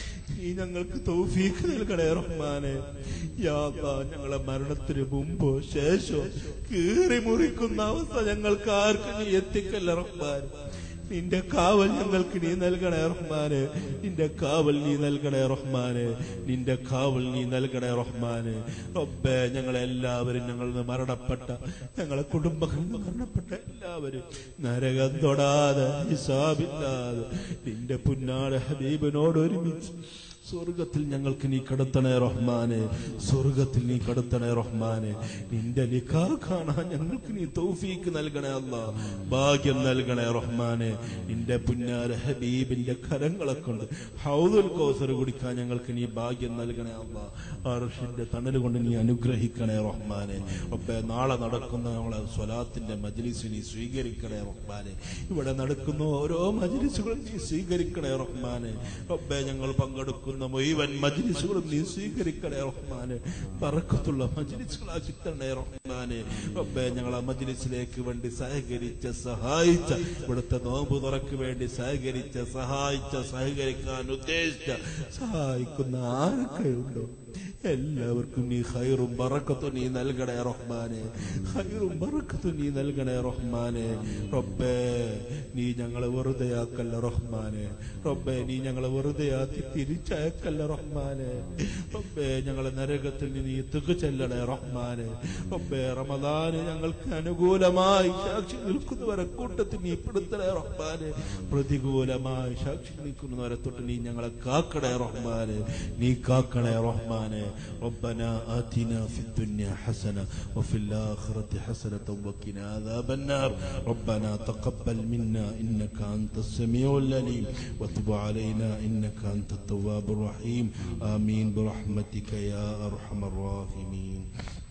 നീ ഞങ്ങൾക്ക് തൗഫീഖ് നൽകണേ റഹ്മാനെ യാ അല്ലാ, ഞങ്ങളെ മരണത്തിന് മുമ്പോ ശേഷോ കീറി മുറിക്കുന്ന അവസ്ഥ ഞങ്ങൾക്ക് ആർക്കും നീ എത്തിക്കല്ല റഹ്മാൻ നിന്റെ കാവൽ ഞങ്ങൾക്ക് നീ നൽകണേ റഹ്മാന് നിന്റെ കാവൽ നീ നൽകണേ റഹ്മാന് നിന്റെ കാവൽ നീ നൽകണേ റഹ്മാന് റബ്ബേ ഞങ്ങളെല്ലാവരും ഞങ്ങളിൽ നിന്ന് മരണപ്പെട്ട ഞങ്ങളെ കുടുംബങ്ങളിൽ നിന്ന് മരണപ്പെട്ട എല്ലാവരും നരകം തൊടാതെ ഹിസാബില്ലാതെ നിന്റെ പുന്നാട് ഹബീബിനോട് ഒരുമിച്ച് സ്വർഗത്തിൽ ഞങ്ങൾക്ക് നീ കടത്തണേ റഹ്മാനെ സ്വർഗത്തിൽ നീ കടത്തണേ റഹ്മാനെ നിന്റെ നിക്കാ കാണാൻ ഞങ്ങൾക്ക് നീ തൗഫീക്ക് നൽകണേ അല്ല ഭാഗ്യം നൽകണേ റഹ്മാനെ നിന്റെ പുന്നാര ഹബീബിന്റെ കരങ്ങളെ കൊണ്ട് ഹൗദുൽ കൗസർ കുടിക്കാൻ ഞങ്ങൾക്ക് നീ ഭാഗ്യം നൽകണേ അല്ല അർഷിന്റെ തണൽ കൊണ്ട് നീ അനുഗ്രഹിക്കണേ റഹ്മാനെ റബ്ബേ നാളെ നടക്കുന്ന നമ്മളെ സ്വലാത്തിന്റെ മജ്ലിസ് നീ സ്വീകരിക്കണേ റഹ്മാനെ ഇവിടെ നടക്കുന്ന ഓരോ മജ്ലിസുകളും നീ സ്വീകരിക്കണേ റഹ്മാനെ റബ്ബേ ഞങ്ങൾ പങ്കെടുക്കുന്ന മുഴുവൻ മജ്ലിസുകളും നീ സ്വീകരിക്കണേ റഹ്മാനെ പറക്കത്തുള്ള മജ്ലിസുകളാക്കി തരണേ റഹ്മാനെ റബ്ബേ ഞങ്ങളെ മജ്ലിസിലേക്ക് വേണ്ടി സഹകരിച്ച സഹായിച്ച ഇവിടുത്തെ നോമ്പ് തുറക്ക് വേണ്ടി സഹകരിച്ച സഹായിച്ച സഹകരിക്കാൻ ഉദ്ദേശിച്ച സഹായിക്കുന്ന ആരൊക്കെയുണ്ടോ എല്ലാവർക്കും നീ ഹൈറും ബറക്കത്തും നീ നൽകണേ റഹ്മാനെ ഹൈറും ബറക്കത്തും നീ നൽകണേ റഹ്മാനെ റബ്ബേ നീ ഞങ്ങളെ വെറുതെയാക്കല്ല റഹ്മാനെ റബ്ബേ നീ ഞങ്ങളെ വെറുതെയാക്കി തിരിച്ചയക്കല്ല റഹ്മാനെ റബ്ബേ ഞങ്ങളെ നരകത്തിൽ നീ തുക ചെല്ലണേ റഹ്മാനെ റബ്ബേ റമദാന് ഞങ്ങൾക്ക് അനുകൂലമായി സാക്ഷി നിൽക്കുന്നവരെ കൂട്ടത്തിൽ നീ പെടുത്തണേ റഹ്മാനെ പ്രതികൂലമായി സാക്ഷി നിൽക്കുന്നവരെ തൊട്ട് നീ ഞങ്ങളെ കാക്കണേ റഹ്മാനെ നീ കാക്കണേ റഹ്മാനെ ربنا آتنا في الدنيا حسنة وفي الآخرة حسنة وقنا عذاب النار ربنا تقبل منا إنك أنت السميع العليم وتب علينا إنك أنت التواب الرحيم آمين برحمتك يا أرحم الراحمين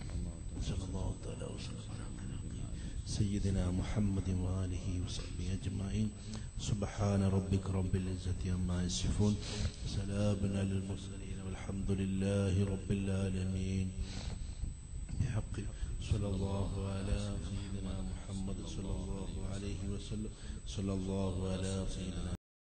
صلى الله تعالى وسلم على خير سيدنا محمد وآله وصحبه أجمعين سبحان ربك رب العزة عما يصفون سلام على المرسلين والحمد لله رب العالمين بحق صلى الله على سيدنا محمد صلى الله عليه وسلم صلى الله على سيدنا